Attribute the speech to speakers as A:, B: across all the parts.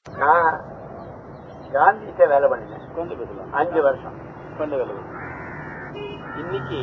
A: நான் காந்திகிட்ட வேலை பண்ணினேன்
B: கொண்டு பேசலாம்
A: அஞ்சு வருஷம்
B: கொண்டு வேலை
A: இன்னைக்கு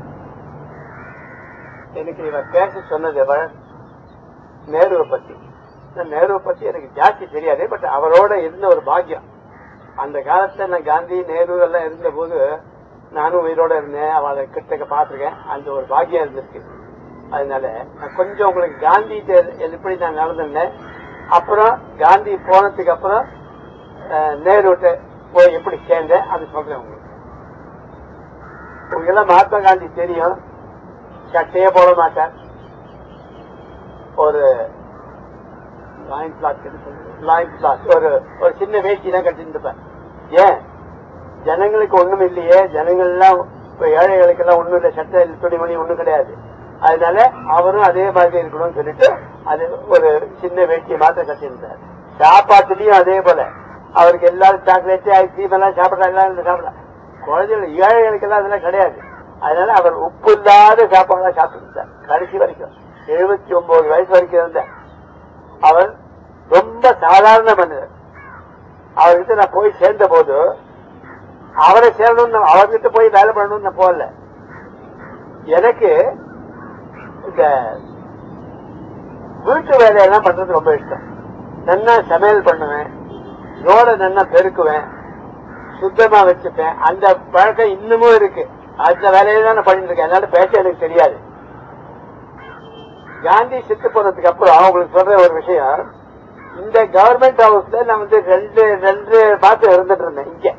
A: எனக்கு இவன் பேச சொன்னது வ- நேருவை பத்தி நான் நேருவை பத்தி எனக்கு ஜாஸ்தி தெரியாது பட் அவரோட இருந்த ஒரு பாக்கியம் அந்த காலத்துல நான் காந்தி நேரு எல்லாம் இருந்த போது நானும் உயிரோட இருந்தேன் அவளை கிட்டக்க பார்த்திருக்கேன் அந்த ஒரு பாக்கியம் இருந்திருக்கு அதனால நான் கொஞ்சம் உங்களுக்கு காந்தி எப்படி நான் நடந்திருந்தேன் அப்புறம் காந்தி போனதுக்கு அப்புறம் அஹ், நேருட்ட போய் எப்படி சேர்ந்தேன் அது சொல்றேன் உங்களுக்கு உங்களுக்கு எல்லாம் மகாத்மா காந்தி தெரியும் சட்டையே போட மாட்டார் ஒரு லாயின் பிளாக் லாயின் பிளாக் ஒரு ஒரு சின்ன வேஷ்டி தான் கட்டிருப்பார் ஏன் ஜனங்களுக்கு ஒண்ணும் இல்லையே ஜனங்கள் எல்லாம் இப்ப ஏழைகளுக்கு எல்லாம் ஒண்ணும் இல்லை சட்டை துணிமணி ஒண்ணும் கிடையாது அதனால அவரும் அதே மாதிரி இருக்கணும்னு சொல்லிட்டு அது ஒரு சின்ன வேஷ்டியை மாத்திரம் கட்டியிருந்தார் சாப்பாட்டுலயும் அதே போல அவருக்கு எல்லாரும் சாக்லேட் ஐஸ்கிரீம் எல்லாம் சாப்பிடலாம் எல்லாம் சாப்பிடலாம் குழந்தைகள் ஏழைகளுக்கெல்லாம் அதெல்லாம் கிடையாது அதனால அவர் உப்பு இல்லாத சாப்பாடு சாப்பிட்டுருந்தார் கடைசி வரைக்கும் எழுபத்தி ஒன்பது வயசு வரைக்கும் இருந்தார் அவர் ரொம்ப சாதாரண மனிதர் அவர்கிட்ட நான் போய் சேர்ந்த போது அவரை சேரணும் அவர்கிட்ட போய் வேலை பண்ணணும்னு நான் போகல எனக்கு இந்த வீட்டு வேலையெல்லாம் பண்றது ரொம்ப இஷ்டம் நன்னா சமையல் பண்ணுவேன் ரோட நன்னா பெருக்குவேன் சுத்தமா வச்சுப்பேன் அந்த பழக்கம் இன்னமும் இருக்கு அந்த வேலையை தான் நான் பண்ணிட்டு இருக்கேன் அதனால பேச எனக்கு தெரியாது காந்தி செத்து போனதுக்கு அப்புறம் உங்களுக்கு சொல்ற ஒரு விஷயம் இந்த கவர்மெண்ட் ஹவுஸ்ல நான் வந்து ரெண்டு ரெண்டு மாசம் இருந்துட்டு இருந்தேன் இங்க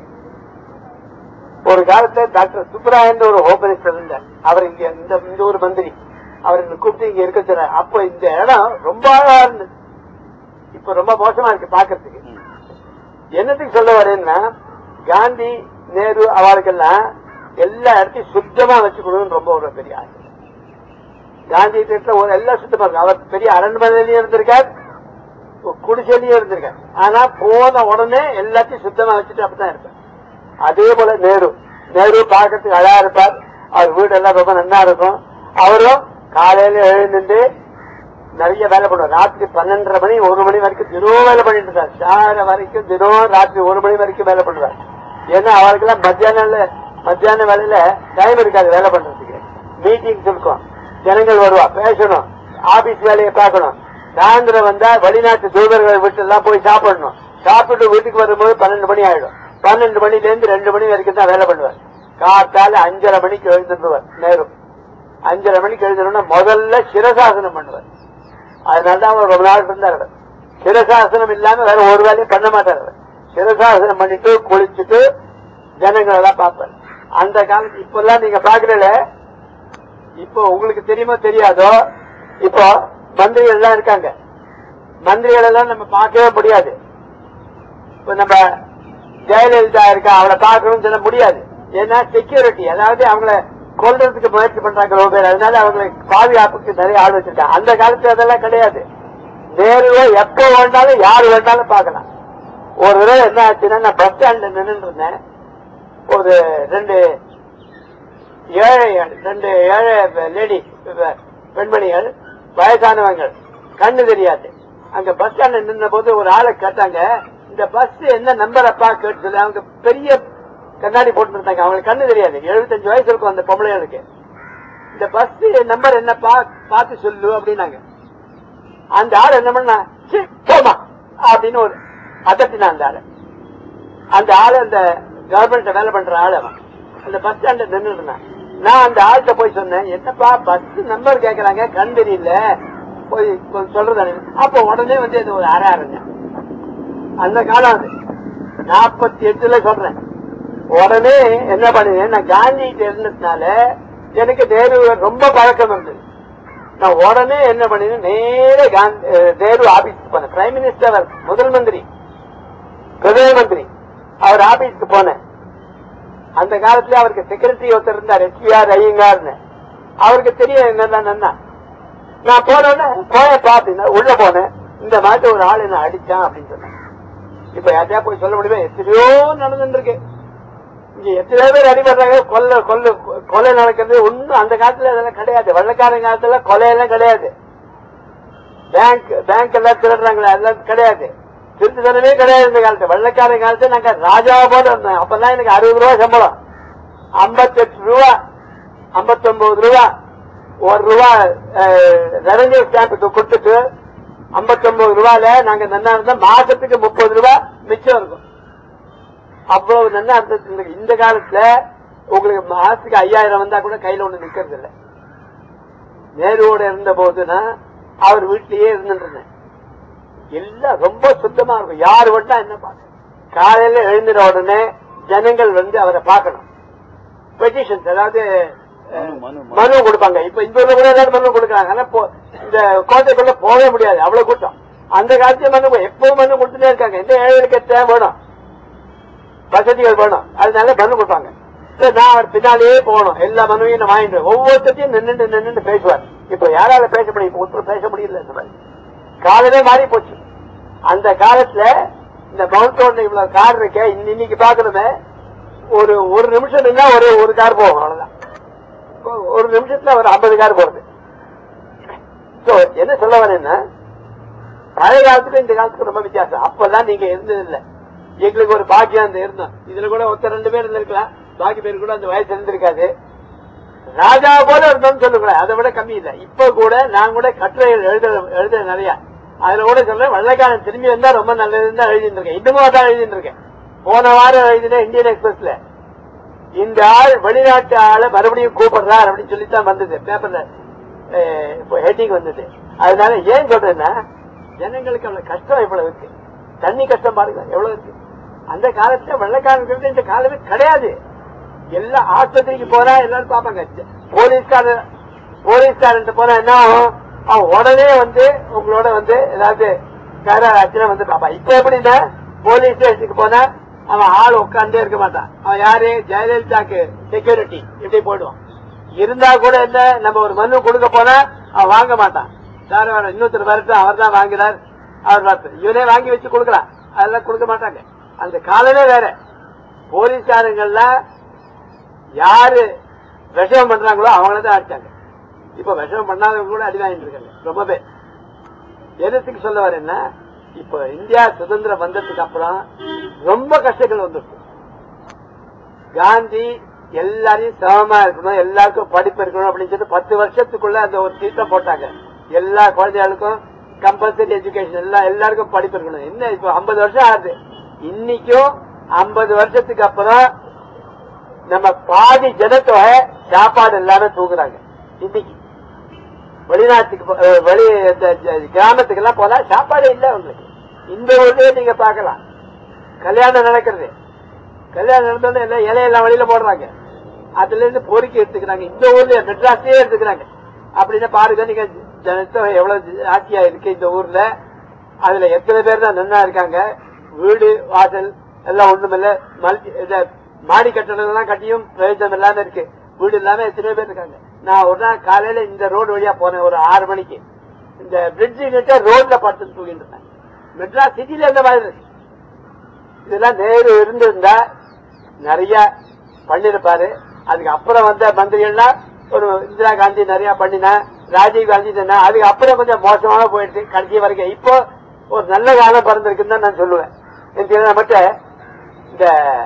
A: ஒரு காலத்துல டாக்டர் சுப்ராயன் ஒரு ஹோம் மினிஸ்டர் இருந்தார் அவர் இங்க இந்த இந்த ஒரு மந்திரி அவர் என்னை கூப்பிட்டு இங்க இருக்க சொன்னார் அப்ப இந்த இடம் ரொம்ப அழகா இருந்தது இப்ப ரொம்ப மோசமா இருக்கு பாக்குறதுக்கு என்னத்துக்கு சொல்ல வரேன்னா காந்தி நேரு அவளுக்கெல்லாம் எல்லா இடத்தையும் சுத்தமா வச்சுக்கணும்னு ரொம்ப ஒரு பெரிய ஆசை காந்தி திட்டத்துல ஒரு எல்லாம் சுத்தமா இருக்கு அவர் பெரிய அரண்மனையிலயும் இருந்திருக்கார் குடிசையிலயும் இருந்திருக்கார் ஆனா போன உடனே எல்லாத்தையும் சுத்தமா வச்சுட்டு அப்படித்தான் இருப்பார் அதே போல நேரு நேரு பார்க்கறதுக்கு அழகா இருப்பார் அவர் வீடு எல்லாம் ரொம்ப நன்னா இருக்கும் அவரும் காலையில எழுந்துட்டு நிறைய வேலை பண்ணுவார் ராத்திரி பன்னெண்டரை மணி ஒரு மணி வரைக்கும் தினம் வேலை பண்ணிட்டு இருந்தார் சார வரைக்கும் தினம் ராத்திரி ஒரு மணி வரைக்கும் வேலை பண்ணுவார் ஏன்னா அவருக்கெல்லாம் மத்தியான மத்தியான வேலையில டைம் இருக்காது வேலை பண்றதுக்கு மீட்டிங்ஸ் இருக்கும் ஜனங்கள் வருவா பேசணும் ஆபீஸ் வேலையை பார்க்கணும் சாயந்தரம் வந்தா வெளிநாட்டு தூதர்கள் வீட்டு எல்லாம் போய் சாப்பிடணும் சாப்பிட்டு வீட்டுக்கு வரும்போது பன்னெண்டு மணி ஆயிடும் பன்னெண்டு மணில இருந்து ரெண்டு மணி வரைக்கும் தான் வேலை பண்ணுவார் காத்தால அஞ்சரை மணிக்கு எழுந்துருவார் நேரு அஞ்சரை மணிக்கு எழுந்தணும்னா முதல்ல சிரசாசனம் பண்ணுவார் அதனாலதான் அவர் ரொம்ப நாள் இருந்தார் அவர் சிரசாசனம் இல்லாம வேற ஒரு வேலையும் பண்ண மாட்டார் அவர் சிரசாசனம் பண்ணிட்டு குளிச்சுட்டு ஜனங்கள் எல்லாம் பார்ப்பார் அந்த காலத்து இப்பெல்லாம் நீங்க பாக்குறல இப்போ உங்களுக்கு தெரியுமோ தெரியாதோ இப்போ மந்திரிகள் எல்லாம் இருக்காங்க மந்திரிகள் எல்லாம் நம்ம பார்க்கவே முடியாது இப்ப நம்ம ஜெயலலிதா இருக்கா அவளை பார்க்கணும்னு சொல்ல முடியாது ஏன்னா செக்யூரிட்டி அதாவது அவங்கள கொல்றதுக்கு முயற்சி பண்றாங்க ரொம்ப பேர் அதனால அவங்களுக்கு பாதுகாப்புக்கு நிறைய ஆள் வச்சிருக்காங்க அந்த காலத்துல அதெல்லாம் கிடையாது நேருவோ எப்ப வேண்டாலும் யாரு வேண்டாலும் பார்க்கலாம் ஒரு தடவை என்ன ஆச்சுன்னா நான் பஸ் ஸ்டாண்ட்ல நின்று இருந்தேன் ஒரு ரெண்டு ஏழை ரெண்டு ஏழை லேடி பெண்மணிகள் வயசானவங்க கண்ணு தெரியாது அங்க பஸ் ஸ்டாண்ட்ல நின்ற போது ஒரு ஆளை கேட்டாங்க இந்த பஸ் என்ன நம்பர் அப்பா கேட்டு சொல்லி அவங்க பெரிய கண்ணாடி போட்டு இருந்தாங்க அவங்களுக்கு கண்ணு தெரியாது எழுபத்தஞ்சு வயசு இருக்கும் அந்த பொம்பளைகளுக்கு இந்த பஸ் நம்பர் என்ன பார்த்து சொல்லு அப்படின்னாங்க அந்த ஆள் என்ன பண்ணா "சீ, போமா அப்படின்னு ஒரு அதட்டினா அந்த ஆளு அந்த ஆளு அந்த கவர்மெண்ட் வேலை பண்ற ஆளு அவன் அந்த பஸ் ஸ்டாண்ட்ல நின்று இருந்தான் நான் அந்த ஆள்கிட்ட போய் சொன்னேன் என்னப்பா பஸ் நம்பர் கேக்குறாங்க கண் தெரியல போய் கொஞ்சம் சொல்றது அப்ப உடனே வந்து இது ஒரு அரை அரைங்க அந்த காலம் அது நாற்பத்தி எட்டுல சொல்றேன் உடனே என்ன பண்ணினேன் நான் காந்திகிட்ட இருந்ததுனால எனக்கு நேரு ரொம்ப பழக்கம் இருந்தது நான் உடனே என்ன பண்ணினேன் நேர காந்தி அஹ், நேரு ஆபீஸ்க்கு போனேன் பிரைம் மினிஸ்டர் அவர் முதல் மந்திரி பிரதம மந்திரி அவர் ஆபீஸ்க்கு போனேன் அந்த காலத்துல அவருக்கு செக்ரட்டரி ஒருத்தர் இருந்தார் எஸ்பிஆர் ஐயங்கார்னு அவருக்கு தெரியும் என்னதான் நன்னா நான் போனோடனே போயப்பா அப்படின்னா உள்ள போனேன் இந்த மாதிரி ஒரு ஆள் என்ன அடிச்சான் அப்படின்னு சொன்னேன் இப்ப யார்ட்டையா போய் சொல்ல முடியுமா எத்தனையோ நடந்துட்டு இருக்கு இங்க எத்தனையோ பேர் அடிபடுறாங்க கொல்ல கொல்ல கொலை நடக்கிறது ஒண்ணும் அந்த காலத்துல அதெல்லாம் கிடையாது வெள்ளக்காரன் காலத்துல கொலையெல்லாம் கிடையாது பேங்க் பேங்க் எல்லாம் திருடுறாங்களே அதெல்லாம் கிடையாது திருட்டுத்தனமே கிடையாது இந்த காலத்து வெள்ளக்காரன் காலத்து நாங்க ராஜாவை போல இருந்தோம் அப்பதான் எனக்கு அறுபது ரூபா சம்பளம் ஐம்பத்தெட்டு ரூபா ஐம்பத்தொன்பது ரூபா ஒரு ரூபா ரெவன்யூ ஸ்டாம்புக்கு கொடுத்துட்டு ஐம்பத்தொன்பது ரூபாயில நாங்க நன்னா இருந்தா மாசத்துக்கு முப்பது ரூபா மிச்சம் இருக்கும் அவ்வளவு நன்னா இருந்தது இந்த- இந்த காலத்துல உங்களுக்கு மாசத்துக்கு ஐயாயிரம் வந்தா கூட கையில ஒண்ணு நிக்கிறது இல்ல நேருவோட இருந்த போதுனா அவர் வீட்டிலேயே இருந்துட்டு இருந்தேன் எல்லாம் ரொம்ப சுத்தமா இருக்கும் யார் வந்தா என்ன பார்க்க காலையில எழுந்தின உடனே ஜனங்கள் வந்து அவரை பார்க்கணும் பெட்டிஷன்ஸ் அதாவது அஹ்,
B: மனு, மனு.
A: மனு கொடுப்பாங்க இப்ப இந்த ஊர்ல கூட எல்லாரும் மனு கொடுக்குறாங்க ஆனா போ- இந்த கோட்டைக்குள்ள போகவே முடியாது அவ்வளவு கூட்டம் அந்த காலத்துல மனு எப்பவும் மனு கொடுத்துட்டே இருக்காங்க இந்த ஏழைகளுக்கு தேவை வேணும் வசதிகள் வேணும் அதனால மனு கொடுப்பாங்க சரி, நான் அவர் பின்னாலேயே போகணும் எல்லா மனுவையும் நான் வாங்கிட்டு ஒவ்வொருத்தையும் நின்று நின்று பேசுவார் இப்ப யாரால பேச முடியும் இப்ப ஒருத்தர் பேச முடியல இந்த மாதிரி காலமே மாறி போச்சு அந்த காலத்துல இந்த மவுண்ட் ரோட்ல இவ்வளவு கார் இருக்க இன்ன- இன்னைக்கு பாக்கணுமே ஒரு ஒரு நிமிஷம் நின்னா ஒரு ஒரு கார் போகும் அவ்வளவுதான் ஒ- ஒரு நிமிஷத்துல ஒரு ஐம்பது கார் போறது So, என்ன சொல்ல வரேன்னா பழைய காலத்துக்கு இந்த காலத்துக்கு ரொம்ப வித்தியாசம் அப்பெல்லாம் நீங்க இருந்தது இல்ல எங்களுக்கு ஒரு பாக்கியம் அந்த இருந்தோம் இதுல கூட ஒருத்தர் ரெண்டு பேர் இருந்திருக்கலாம் பாக்கி பேர் கூட அந்த வயசு இருந்திருக்காது ராஜா போல இருந்தோம்னு சொல்லுங்களேன் அதை விட கம்மி இல்ல இப்ப கூட நான் கூட கட்டுரை எழுத எழுத நிறைய அதுல கூட சொல்றேன் வெள்ளைக்காரன் திரும்பி வந்தா ரொம்ப நல்லதுன்னு தான் எழுதிட்டு இருக்கேன் இன்னமும் அதான் எழுதிட்டு இருக்கேன் போன வாரம் எழுதினேன் இந்தியன் எக்ஸ்பிரஸ்ல இந்த ஆள் வெளிநாட்டு ஆளை மறுபடியும் கூப்பிடுறார் அப்படின்னு சொல்லித்தான் வந்தது பேப்பர்ல ஹெட்டிங் வந்தது அதனால ஏன் சொல்றேன்னா ஜனங்களுக்கு அவ்வளவு கஷ்டம் எவ்வளவு இருக்கு தண்ணி கஷ்டம் பாருங்க எவ்வளவு இருக்கு அந்த காலத்துல வெள்ளக்காரங்களுக்கு இந்த காலமே கிடையாது எல்லா ஆஸ்பத்திரிக்கு போனா எல்லாரும் பாப்பாங்க போலீஸ்காரர் போலீஸ்காரன் போனா என்ன ஆகும் அவன் உடனே வந்து உங்களோட வந்து ஏதாவது தகராறு ஆச்சுன்னா வந்து பாப்பா இப்ப எப்படின்னா போலீஸ் ஸ்டேஷனுக்கு போனா அவன் ஆள் உட்கார்ந்தே இருக்க மாட்டான் அவன் யாரு ஜெயலலிதாக்கு செக்யூரிட்டி இப்படி போயிடுவான் இருந்தா கூட என்ன நம்ம ஒரு மனு கொடுக்க போனா அவன் வாங்க மாட்டான் சார் வர இன்னொருத்தர் வரட்டும் அவர் தான் வாங்கினார் அவர் வரட்டும் இவனே வாங்கி வச்சு கொடுக்கலாம் அதெல்லாம் கொடுக்க மாட்டாங்க அந்த காலமே வேற போலீஸ்காரங்கள்லாம் யாரு விஷம் பண்றாங்களோ அவங்கள தான் அடிச்சாங்க இப்ப விஷம் பண்ணாதவங்க கூட அடி வாங்கிட்டு இருக்காங்க ரொம்ப பேர் எதுக்கு சொல்ல வரேன்னா இப்ப இந்தியா சுதந்திரம் வந்ததுக்கு அப்புறம் ரொம்ப கஷ்டங்கள் வந்துருக்கு காந்தி எல்லாரையும் சமமா இருக்கணும் எல்லாருக்கும் படிப்பு இருக்கணும் அப்படின்னு சொல்லிட்டு பத்து வருஷத்துக்குள்ள அந்த ஒரு திட்டம் போட்டாங்க எல்லா குழந்தைகளுக்கும் கம்பல்சரி எஜுகேஷன் எல்லாம் எல்லாருக்கும் படிப்பு இருக்கணும் என்ன இப்ப ஐம்பது வருஷம் ஆகுது இன்னைக்கும் ஐம்பது வருஷத்துக்கு அப்புறம் நம்ம பாதி ஜனத்தொகை சாப்பாடு இல்லாம தூங்குறாங்க இன்னைக்கு வெளிநாட்டுக்கு போ- அஹ் வெளி இந்த ஜ- கிராமத்துக்கு எல்லாம் போனா சாப்பாடு இல்ல உங்களுக்கு இந்த ஊர்லயே நீங்க பார்க்கலாம் கல்யாணம் நடக்கிறது கல்யாணம் நடந்தோடனே எல்லாம் இலையெல்லாம் வெளியில போடுறாங்க அதுல இருந்து பொறுக்கி எடுத்துக்கிறாங்க இந்த ஊர்ல மெட்ராஸ்லயே எடுத்துக்கிறாங்க அப்படின்னா பாருங்க நீங்க ஜனத்தொகை எவ்வளவு ஜாஸ்தியா இருக்கு இந்த ஊர்ல அதுல எத்தனை பேர் தான் நன்னா இருக்காங்க வீடு வாசல் எல்லாம் ஒண்ணுமில்ல மல்டி இத மாடி கட்டடம் எல்லாம் கட்டியும் பிரயோஜனம் இல்லாம இருக்கு வீடு இல்லாம எத்தனை பேர் இருக்காங்க நான் ஒரு நாள் காலையில இந்த ரோடு வழியா போனேன் ஒரு ஆறு மணிக்கு இந்த பிரிட்ஜு கிட்ட ரோட்ல படுத்து தூங்கிட்டு இருந்தேன் மெட்ராஸ் சிட்டில இந்த மாதிரி இருக்கு இதெல்லாம் நேரு இருந்திருந்தா நிறைய பண்ணிருப்பாரு அதுக்கு அப்புறம் வந்த மந்திரிகள்லாம் ஒரு இந்திரா காந்தி நிறைய பண்ணினா ராஜீவ் காந்தி சொன்னா அதுக்கு அப்புறம் கொஞ்சம் மோசமாக போயிடுச்சு கடைசி வரைக்கும் இப்போ ஒரு நல்ல காலம் பிறந்திருக்குன்னு தான் நான் சொல்லுவேன் எனக்கு மட்டும் இந்த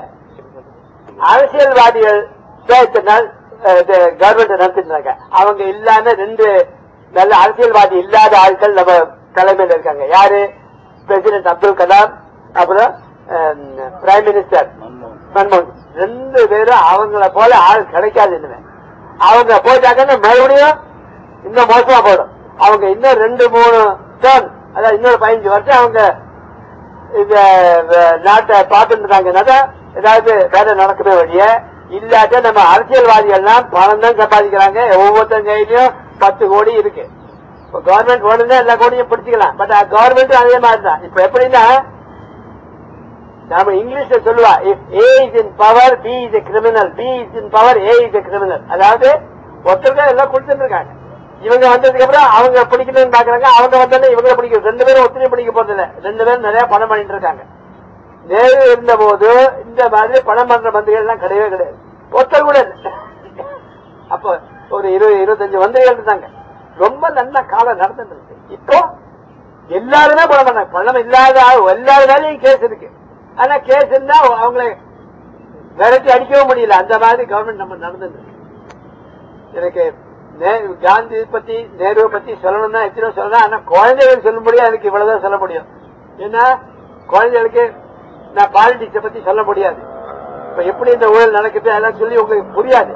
A: அரசியல்வாதிகள் சேர்த்தினால் கவர்மெண்ட் நடத்திட்டு அவங்க இல்லாம ரெண்டு நல்ல அரசியல்வாதி இல்லாத ஆட்கள் நம்ம தலைமையில் இருக்காங்க யாரு பிரசிடென்ட் அப்துல் கலாம் அப்புறம் பிரைம் மினிஸ்டர்
B: மன்மோகன்
A: மன்மோகன் ரெண்டு பேரும் அவங்கள போல ஆள் கிடைக்காது இனிமே அவங்க போயிட்டாங்கன்னா மறுபடியும் இன்னும் மோசமா போயிடும் அவங்க இன்னும் ரெண்டு மூணு டேர்ம் அதாவது இன்னொரு பதினஞ்சு வருஷம் அவங்க இந்த அஹ், நாட்டை பார்த்துட்டு இருந்தாங்கன்னா ஏதாவது வேலை நடக்குமே வழிய இல்லாட்ட நம்ம அரசியல்வாதிகள்லாம் பணம் தான் சம்பாதிக்கிறாங்க ஒவ்வொருத்தங்க கையிலயும் பத்து கோடி இருக்கு இப்ப கவர்மெண்ட் வேணும்னா எல்லா கோடியும் பிடிச்சிக்கலாம் பட் கவர்மெண்ட் அதே மாதிரி தான் இப்ப எப்படின்னா நாம இங்கிலீஷ்ல சொல்லுவா if A is in power B is a criminal B is in power A is a criminal அதாவது ஒருத்தருக்கு எல்லாம் கொடுத்துட்டு இருக்காங்க இவங்க வந்ததுக்கு அப்புறம் அவங்க பிடிக்கணும்னு பாக்குறாங்க அவங்க வந்தோடனே இவங்களை பிடிக்க ரெண்டு பேரும் ஒத்துழைப்பு பிடிக்க போறது இல்ல ரெண்டு பேரும் நிறைய பணம் பண்ணிட்டு இருக்காங்க நேரு இருந்த போது இந்த மாதிரி பணம் பண்ற மந்திரிகள் எல்லாம் கிடையவே கிடையாது ஒருத்தர் கூட இல்ல. அப்ப ஒரு இருபது இருபத்தஞ்சு மந்திரிகள் இருந்தாங்க ரொம்ப நல்ல காலம் நடந்துட்டு இருக்கு இப்போ எல்லாருமே பண்ண மாட்டாங்க பணம் இல்லாத ஆள் எல்லாரு மேலேயும் கேஸ் இருக்கு ஆனா கேஸ் இருந்தா அவங்களை விரட்டி அடிக்கவும் முடியல அந்த மாதிரி கவர்மெண்ட் நம்ம நடந்தது எனக்கு நே- காந்தி பத்தி நேரு பத்தி சொல்லணும்னா எத்தனை சொல்லலாம் ஆனா குழந்தைகளுக்கு சொல்ல முடியாது எனக்கு இவ்வளவுதான் சொல்ல முடியும் ஏன்னா குழந்தைகளுக்கு நான் பாலிடிக்ஸ பத்தி சொல்ல முடியாது இப்ப எப்படி இந்த ஊழல் நடக்குது அதெல்லாம் சொல்லி உங்களுக்கு புரியாது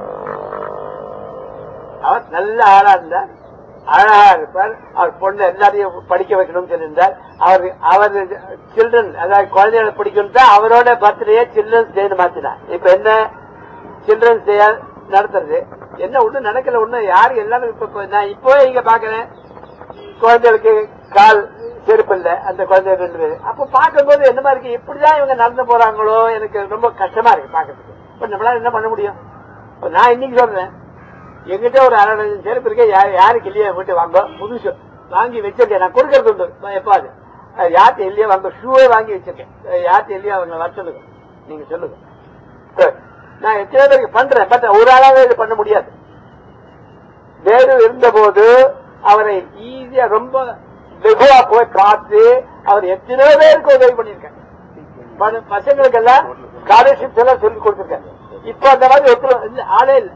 A: அவர் நல்ல ஆளா இருந்தார் அழகா இருப்பார் அவர் பொண்ணு எல்லாரையும் படிக்க வைக்கணும்னு சொல்லியிருந்தார் அவர் அவர் சில்ட்ரன் அதாவது குழந்தைகளை பிடிக்கும் அவரோட பர்த்டே சில்ட்ரன்ஸ் டேன்னு மாத்தினார் இப்ப என்ன சில்ட்ரன்ஸ் டே நடத்துறது என்ன ஒண்ணு நடக்கல ஒண்ணு யாரு எல்லாரும் இப்ப இப்ப நான் இப்பவே இங்க பாக்குறேன் குழந்தைகளுக்கு கால் செருப்பு இல்ல அந்த குழந்தை ரெண்டு பேரு அப்ப பார்க்கும்போது என்ன மாதிரி இருக்கு எப்படிதான் இவங்க நடந்து போறாங்களோ எனக்கு ரொம்ப கஷ்டமா இருக்கு பாக்கிறதுக்கு இப்ப நம்மளால என்ன பண்ண முடியும் இப்ப நான் இன்னைக்கு சொல்றேன் எங்கிட்ட ஒரு அரை டஜன் செருப்பு இருக்கு யா- யாருக்கு இல்லையா வீட்டு வாங்க புதுசு வாங்கி வச்சிருக்கேன் நான் கொடுக்கறது உண்டு நான் எப்பாது அது யார்கிட்ட இல்லையா வாங்க ஷூவே வாங்கி வச்சிருக்கேன் அது யார்கிட்ட இல்லையா அவங்க வர சொல்லுங்க நீங்க சொல்லுங்க சரி. நான் எத்தனை பேருக்கு பண்றேன் பட் ஒரு ஆளாவே இது பண்ண முடியாது நேரு இருந்தபோது அவரை ஈஸியா ரொம்ப வெகுவா போய் பார்த்து அவர் எத்தனையோ பேருக்கு உதவி பண்ணிருக்காங்க பண- பசங்களுக்கு எல்லாம் ஸ்காலர்ஷிப்ஸ் எல்லாம் சொல்லி கொடுத்திருக்காங்க இப்ப அந்த மாதிரி ஒருத்தர் இல்ல, ஆளே இல்ல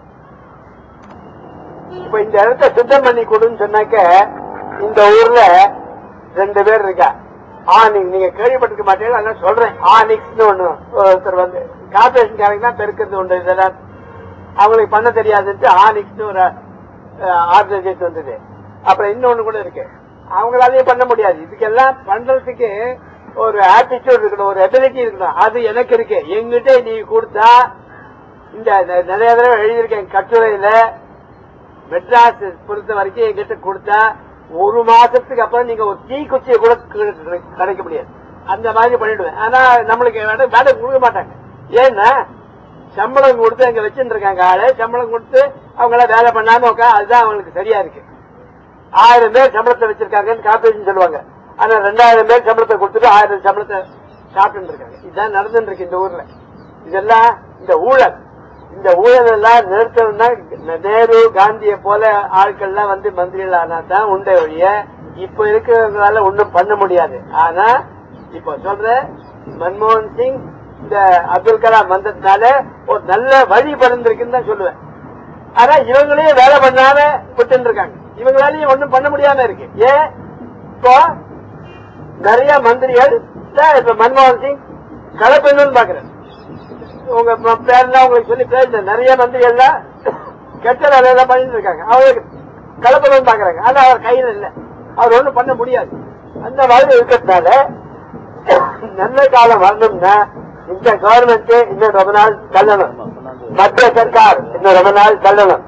A: இப்ப இந்த இடத்த சுத்தம் பண்ணி கொடுன்னு சொன்னாக்க இந்த ஊர்ல ரெண்டு பேர் இருக்கா ஆனிக் நீங்க கேள்விப்பட்டிருக்க மாட்டீங்க அதான் சொல்றேன் ஆனிக்ஸ்னு ஒண்ணு ஒருத்தர் வந்து கார்பரேஷன் தான் பெருக்கிறது உண்டு இதெல்லாம் அவங்களுக்கு பண்ண தெரியாதுன்ட்டு ஆனிக்ஸ்னு ஒரு ஆர்கனைசேஷன் வந்தது அப்புறம் இன்னொன்னு கூட இருக்கு அவங்களாலையும் பண்ண முடியாது இதுக்கெல்லாம் பண்றதுக்கு ஒரு ஆட்டிடியூட் இருக்கணும் ஒரு எபிலிட்டி இருக்கணும் அது எனக்கு இருக்கு எங்கிட்ட நீ கொடுத்தா இந்த ந- நிறைய தடவை எழுதியிருக்கேன் கட்டுரையில மெட்ராஸ் பொறுத்த வரைக்கும் எங்கிட்ட கொடுத்தா ஒரு மாசத்துக்கு அப்புறம் நீங்க ஒரு தீ குச்சியை கூட கி- கி- கிடைக்க முடியாது அந்த மாதிரி பண்ணிடுவேன் ஆனா நம்மளுக்கு வேலை வேலை கொடுக்க மாட்டாங்க ஏன்னா சம்பளம் கொடுத்து அங்க வச்சுட்டு இருக்காங்க ஆளு சம்பளம் கொடுத்து அவங்க எல்லாம் வேலை பண்ணாம உட்கா அதுதான் அவங்களுக்கு சரியா இருக்கு ஆயிரம் பேர் சம்பளத்தை வச்சிருக்காங்கன்னு கார்பரேஷன் சொல்லுவாங்க ஆனா ரெண்டாயிரம் பேர் சம்பளத்தை கொடுத்துட்டு ஆயிரம் சம்பளத்தை சாப்பிட்டு இருக்காங்க இதுதான் நடந்துட்டு இருக்கு இந்த ஊர்ல இதெல்லாம் இந்த ஊழல் இந்த ஊழல் எல்லாம் நிறுத்தணும்னா நேரு காந்திய போல ஆட்கள்லாம் வந்து மந்திரிகள் ஆனா தான் உண்டே ஒழிய இப்ப இருக்கிறவங்களால ஒண்ணும் பண்ண முடியாது ஆனா இப்ப சொல்ற மன்மோகன் சிங் இந்த அப்துல் கலாம் வந்ததுனால ஒரு நல்ல வழி பிறந்திருக்குன்னு தான் சொல்லுவேன் ஆனா இவங்களையும் வேலை பண்ணாம விட்டு இருக்காங்க இவங்களாலையும் ஒண்ணும் பண்ண முடியாம இருக்கு ஏன் இப்போ நிறைய மந்திரிகள் தான் இப்ப மன்மோகன் சிங் கலப்பெண்ணுன்னு பாக்குறேன் உங்க ம- பேரெல்லாம் உங்களுக்கு சொல்லி பேச நிறைய மந்திரிகள்லாம் கெட்ட வேலையெல்லாம் பண்ணிட்டு இருக்காங்க அவங்களுக்கு கலப்பெண்ணுன்னு பாக்குறாங்க ஆனா அவர் கையில இல்ல அவர் ஒண்ணும் பண்ண முடியாது அந்த மாதிரி இருக்கிறதுனால நல்ல காலம் வரணும்னா இந்த கவர்மெண்ட் இன்னும் ரொம்ப நாள் தள்ளணும் மத்திய சர்க்கார் இன்னும் ரொம்ப நாள் தள்ளணும்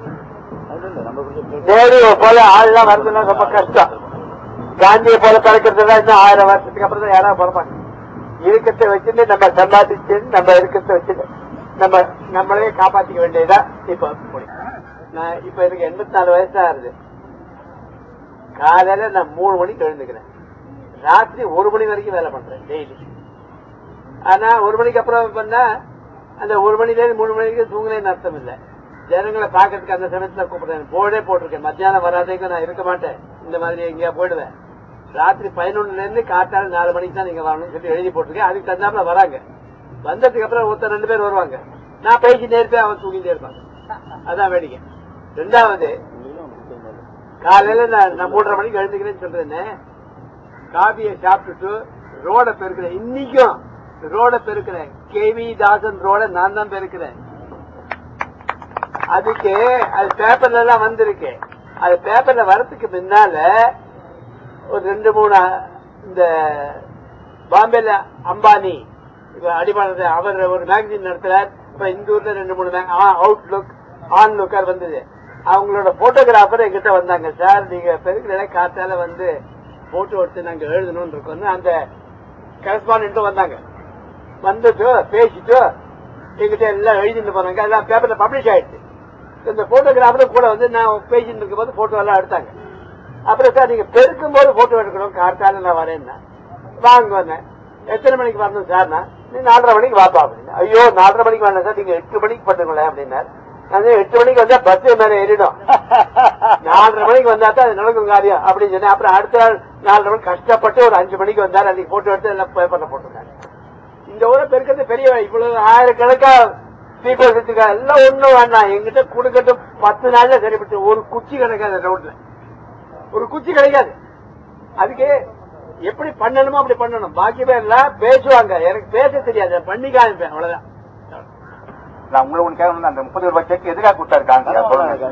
A: நேரு போல ஆள்லாம் வரதுலாம் ரொம்ப கஷ்டம் காந்தியை போல பிறக்கிறதுலாம் இன்னும் ஆயிரம் வருஷத்துக்கு அப்புறம் தான் யாராவது பிறப்பாங்க இருக்கத்தை வச்சுட்டு நம்ம சம்பாதிச்சு நம்ம இருக்கத்தை வச்சுட்டு நம்ம நம்மளே காப்பாத்திக்க வேண்டியதா இப்ப முடியும் நான் இப்ப எனக்கு எண்பத்தி நாலு வயசு தான் ஆகுது காலையில நான் மூணு மணிக்கு எழுந்துக்கிறேன் ராத்திரி ஒரு மணி வரைக்கும் வேலை பண்றேன் டெய்லி ஆனா ஒரு மணிக்கு அப்புறம் பண்ணா அந்த ஒரு மணில இருந்து மூணு மணிக்கு தூங்குறேன்னு அர்த்தம் இல்ல ஜனங்களை பாக்கிறதுக்கு அந்த சமயத்துல கூப்பிடுறேன் போர்டே போட்டிருக்கேன் மத்தியானம் வராதேங்க நான் இருக்க மாட்டேன் இந்த மாதிரி எங்கேயா போயிடுவேன் ராத்திரி பதினொன்னுல இருந்து காத்தால நாலு மணிக்கு தான் நீங்க வரணும்னு சொல்லி எழுதி போட்டிருக்கேன் அதுக்கு தகுந்தாப்புல வராங்க வந்ததுக்கு அப்புறம் ஒருத்தர் ரெண்டு பேர் வருவாங்க நான் பேசிட்டே இருப்பேன் அவன் தூங்கிட்டே இருப்பான் அதான் வேடிக்கை ரெண்டாவது காலையில நான் நான் மூன்றரை மணிக்கு எழுந்துக்கிறேன்னு சொல்றேன்னு காபியை சாப்பிட்டுட்டு ரோட பெருக்கிறேன் இன்னைக்கும் ரோட பெருக்கிறேன் கேவி தாசன் ரோட நான் தான் பெருக்கிறேன் அதுக்கு அது பேப்பர்ல எல்லாம் வந்திருக்கு அது பேப்பர்ல வரதுக்கு முன்னால ஒரு ரெண்டு மூணு இந்த பாம்பேல அம்பானி இப்ப அடிமானது அவர் ஒரு மேகசின் நடத்துறார் இப்ப இந்த ஊர்ல ரெண்டு மூணு அவுட் லுக் ஆன் லுக்கர் வந்தது அவங்களோட போட்டோகிராஃபர் எங்கிட்ட வந்தாங்க சார் நீங்க பெருக்கிற காத்தால வந்து போட்டோ எடுத்து நாங்க எழுதணும்னு இருக்கோம்னு அந்த கரஸ்பாண்டும் வந்தாங்க வந்துட்டு பேசிட்டு எங்கிட்ட எல்லாம் எழுதிட்டு போனாங்க எல்லாம் பேப்பர்ல பப்ளிஷ் ஆயிடுச்சு இந்த போட்டோகிராஃபரும் கூட வந்து நான் பேசிட்டு இருக்கும்போது போட்டோ எல்லாம் எடுத்தாங்க அப்புறம் சார் நீங்க பெருக்கும் போது போட்டோ எடுக்கணும் கார்த்தால நான் வரேன்னா வாங்க வந்தேன் எத்தனை மணிக்கு வரணும் சார்னா நீ நாலரை மணிக்கு வாப்பா அப்படின்னு ஐயோ நாலரை மணிக்கு வரணும் சார் நீங்க எட்டு மணிக்கு பண்ணுங்களேன் அப்படின்னாரு அது எட்டு மணிக்கு வந்தா பஸ் மேல ஏறிடும் நாலரை மணிக்கு வந்தா தான் அது நடக்கும் காரியம் அப்படின்னு சொன்னேன் அப்புறம் அடுத்த நாள் நாலரை மணிக்கு கஷ்டப்பட்டு ஒரு அஞ்சு மணிக்கு வந்தாரு அன்னைக்கு போட்டோ எடுத்து எல்லாம் பேப்பர்ல போட்டிருந்தாரு இந்த ஊரை பெருக்கிறது பெரிய வேலை. இவ்வளவு ஆயிரக்கணக்கா பீப்புள் வச்சிருக்கா எல்லாம் ஒண்ணும் வேண்டாம் எங்கிட்ட கொடுக்கட்டும் பத்து நாள்ல சரிப்பட்டு ஒரு குச்சி கிடைக்காது ரோட்ல ஒரு குச்சி கிடைக்காது அதுக்கு எப்படி பண்ணணுமோ அப்படி பண்ணணும் பாக்கி பேர் எல்லாம் பேசுவாங்க எனக்கு பேச தெரியாது பண்ணி காமிப்பேன் அவ்வளவுதான்
B: நான் உங்களை ஒண்ணு கேட்கணும் அந்த முப்பது ரூபாய் செக் எதுக்காக கொடுத்தாருக்காங்க சொல்லுங்க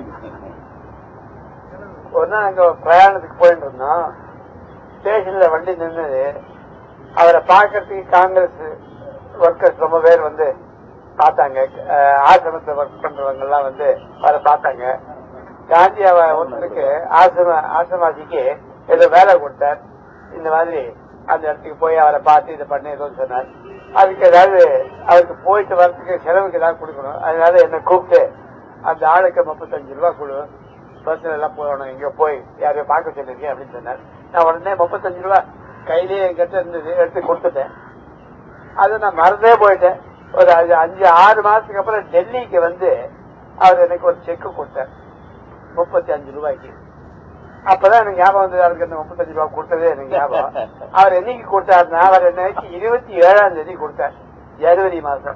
A: ஒரு நாள் அங்க பிரயாணத்துக்கு போயிட்டு இருந்தோம் ஸ்டேஷன்ல வண்டி நின்னது அவரை பார்க்கறதுக்கு காங்கிரஸ் ஒர்க்கர்ஸ் ரொம்ப பேர் வந்து பார்த்தாங்க அஹ், ஆசிரமத்துல ஒர்க் பண்றவங்க எல்லாம் வந்து அவரை பார்த்தாங்க காந்தி அவ ஒருத்தருக்கு ஆசிரம ஆசிரமாசிக்கு ஏதோ வேலை கொடுத்தார் இந்த மாதிரி அந்த இடத்துக்கு போய் அவரை பார்த்து இதை பண்ணி ஏதோ சொன்னார் அதுக்கு ஏதாவது அவருக்கு போயிட்டு வரதுக்கு செலவுக்கு ஏதாவது கொடுக்கணும் அதனால என்ன கூப்பிட்டு அந்த ஆளுக்கு முப்பத்தஞ்சு ரூபா கொடு பஸ்ல எல்லாம் போகணும் இங்க போய் யாரையும் பார்க்க சொல்லிருக்கேன் அப்படின்னு சொன்னார் நான் உடனே முப்பத்தஞ்சு ரூபா கையிலேயே என்கிட்ட இருந்தது எடுத்து கொடுத்துட்டேன் அதை நான் மறந்தே போயிட்டேன் ஒரு அஞ்சு அஞ்சு ஆறு மாசத்துக்கு அப்புறம் டெல்லிக்கு வந்து அவர் எனக்கு ஒரு செக் கொடுத்தார் முப்பத்தி அஞ்சு ரூபாய்க்கு அப்பதான் எனக்கு ஞாபகம் வந்தது அவருக்கு அந்த முப்பத்தஞ்சு ரூபாய் கொடுத்ததே எனக்கு ஞாபகம் அவர் என்னைக்கு கொடுத்தாருன்னா அவர் எனக்கு இருபத்தி ஏழாம் தேதி கொடுத்தார் ஜனவரி மாசம்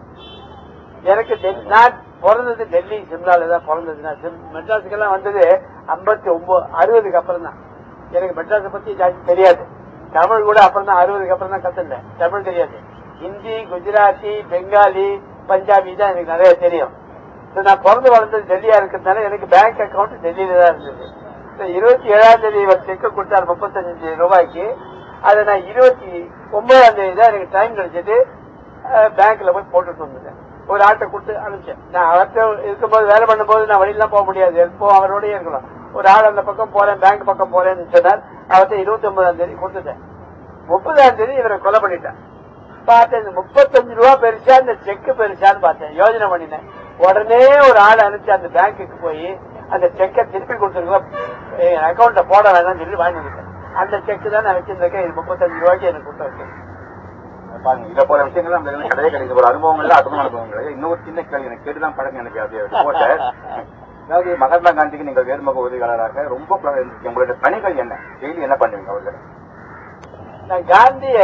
A: எனக்கு டெல்லி- நான் பிறந்தது டெல்லி சிம்லால தான் பிறந்தது நான் சிம்- மெட்ராஸுக்கெல்லாம் வந்தது ஐம்பத்தி ஒன்பது அறுபதுக்கு அப்புறம் தான் எனக்கு மெட்ராஸை பத்தி ஜாஸ்தி தெரியாது தமிழ் கூட அப்புறம் தான் அறுபதுக்கு அப்புறம் தான் கத்துட்டேன் தமிழ் தெரியாது ஹிந்தி குஜராத்தி பெங்காலி பஞ்சாபி தான் எனக்கு நிறைய தெரியும் So, நான் பிறந்து வளர்ந்தது டெல்லியா இருக்கிறதுனால எனக்கு பேங்க் அக்கவுண்ட் டெல்லியில தான் இருந்தது So, இருபத்தி ஏழாம் தேதி இவர் செக் கொடுத்தார் முப்பத்தஞ்சு ரூபாய்க்கு அதை நான் இருபத்தி ஒன்பதாம் தேதி தான் எனக்கு டைம் கிடைச்சது பேங்க்ல போய் போட்டுட்டு வந்துட்டேன் ஒரு ஆட்டை கொடுத்து அனுப்பிச்சேன் நான் அவர்கிட்ட இருக்கும்போது வேலை பண்ணும்போது நான் வெளியெல்லாம் போக முடியாது எப்போ அவரோடய இருக்கணும் ஒரு ஆள் அந்த பக்கம் போறேன் பேங்க் பக்கம் போறேன்னு சொன்னார் அவர்கிட்ட இருபத்தி ஒன்பதாம் தேதி கொடுத்துட்டேன் முப்பதாம் தேதி இவரை கொலை பண்ணிட்டேன் பார்த்தேன் இந்த முப்பத்தஞ்சு ரூபா பெருசா இந்த செக் பெருசான்னு பார்த்தேன் யோசனை பண்ணினேன் உடனே ஒரு ஆள் அனுப்பிச்சு அந்த பேங்க்குக்கு போய் அந்த செக்கை திருப்பி கொடுத்துருக்கோம் அக்கௌண்ட்ல போட வேணாம்னு சொல்லி வாங்கி வந்துட்டேன் அந்த செக் தான் நான் வச்சிருந்தேன் இது முப்பத்தஞ்சு ரூபாய்க்கு எனக்கு கொடுத்தாச்சு
B: பாருங்க இதை போல விஷயங்கள் நம்ம இதுல கிடையவே கிடையாது ஒரு அனுபவங்கள் அற்புதமான அனுபவங்கள் இன்னொரு சின்ன கேள்வி எனக்கு கேட்டுதான் பழக்கம் எனக்கு அது ரிப்போர்ட்டர் அதாவது மகாத்மா காந்திக்கு நீங்கள் வேறுமுக உதவியாளராக ரொம்ப பல- இருந்துச்சு. உங்களுடைய பணிகள் என்ன டெய்லி என்ன பண்ணுவீங்க அவர்கள்
A: நான் காந்திய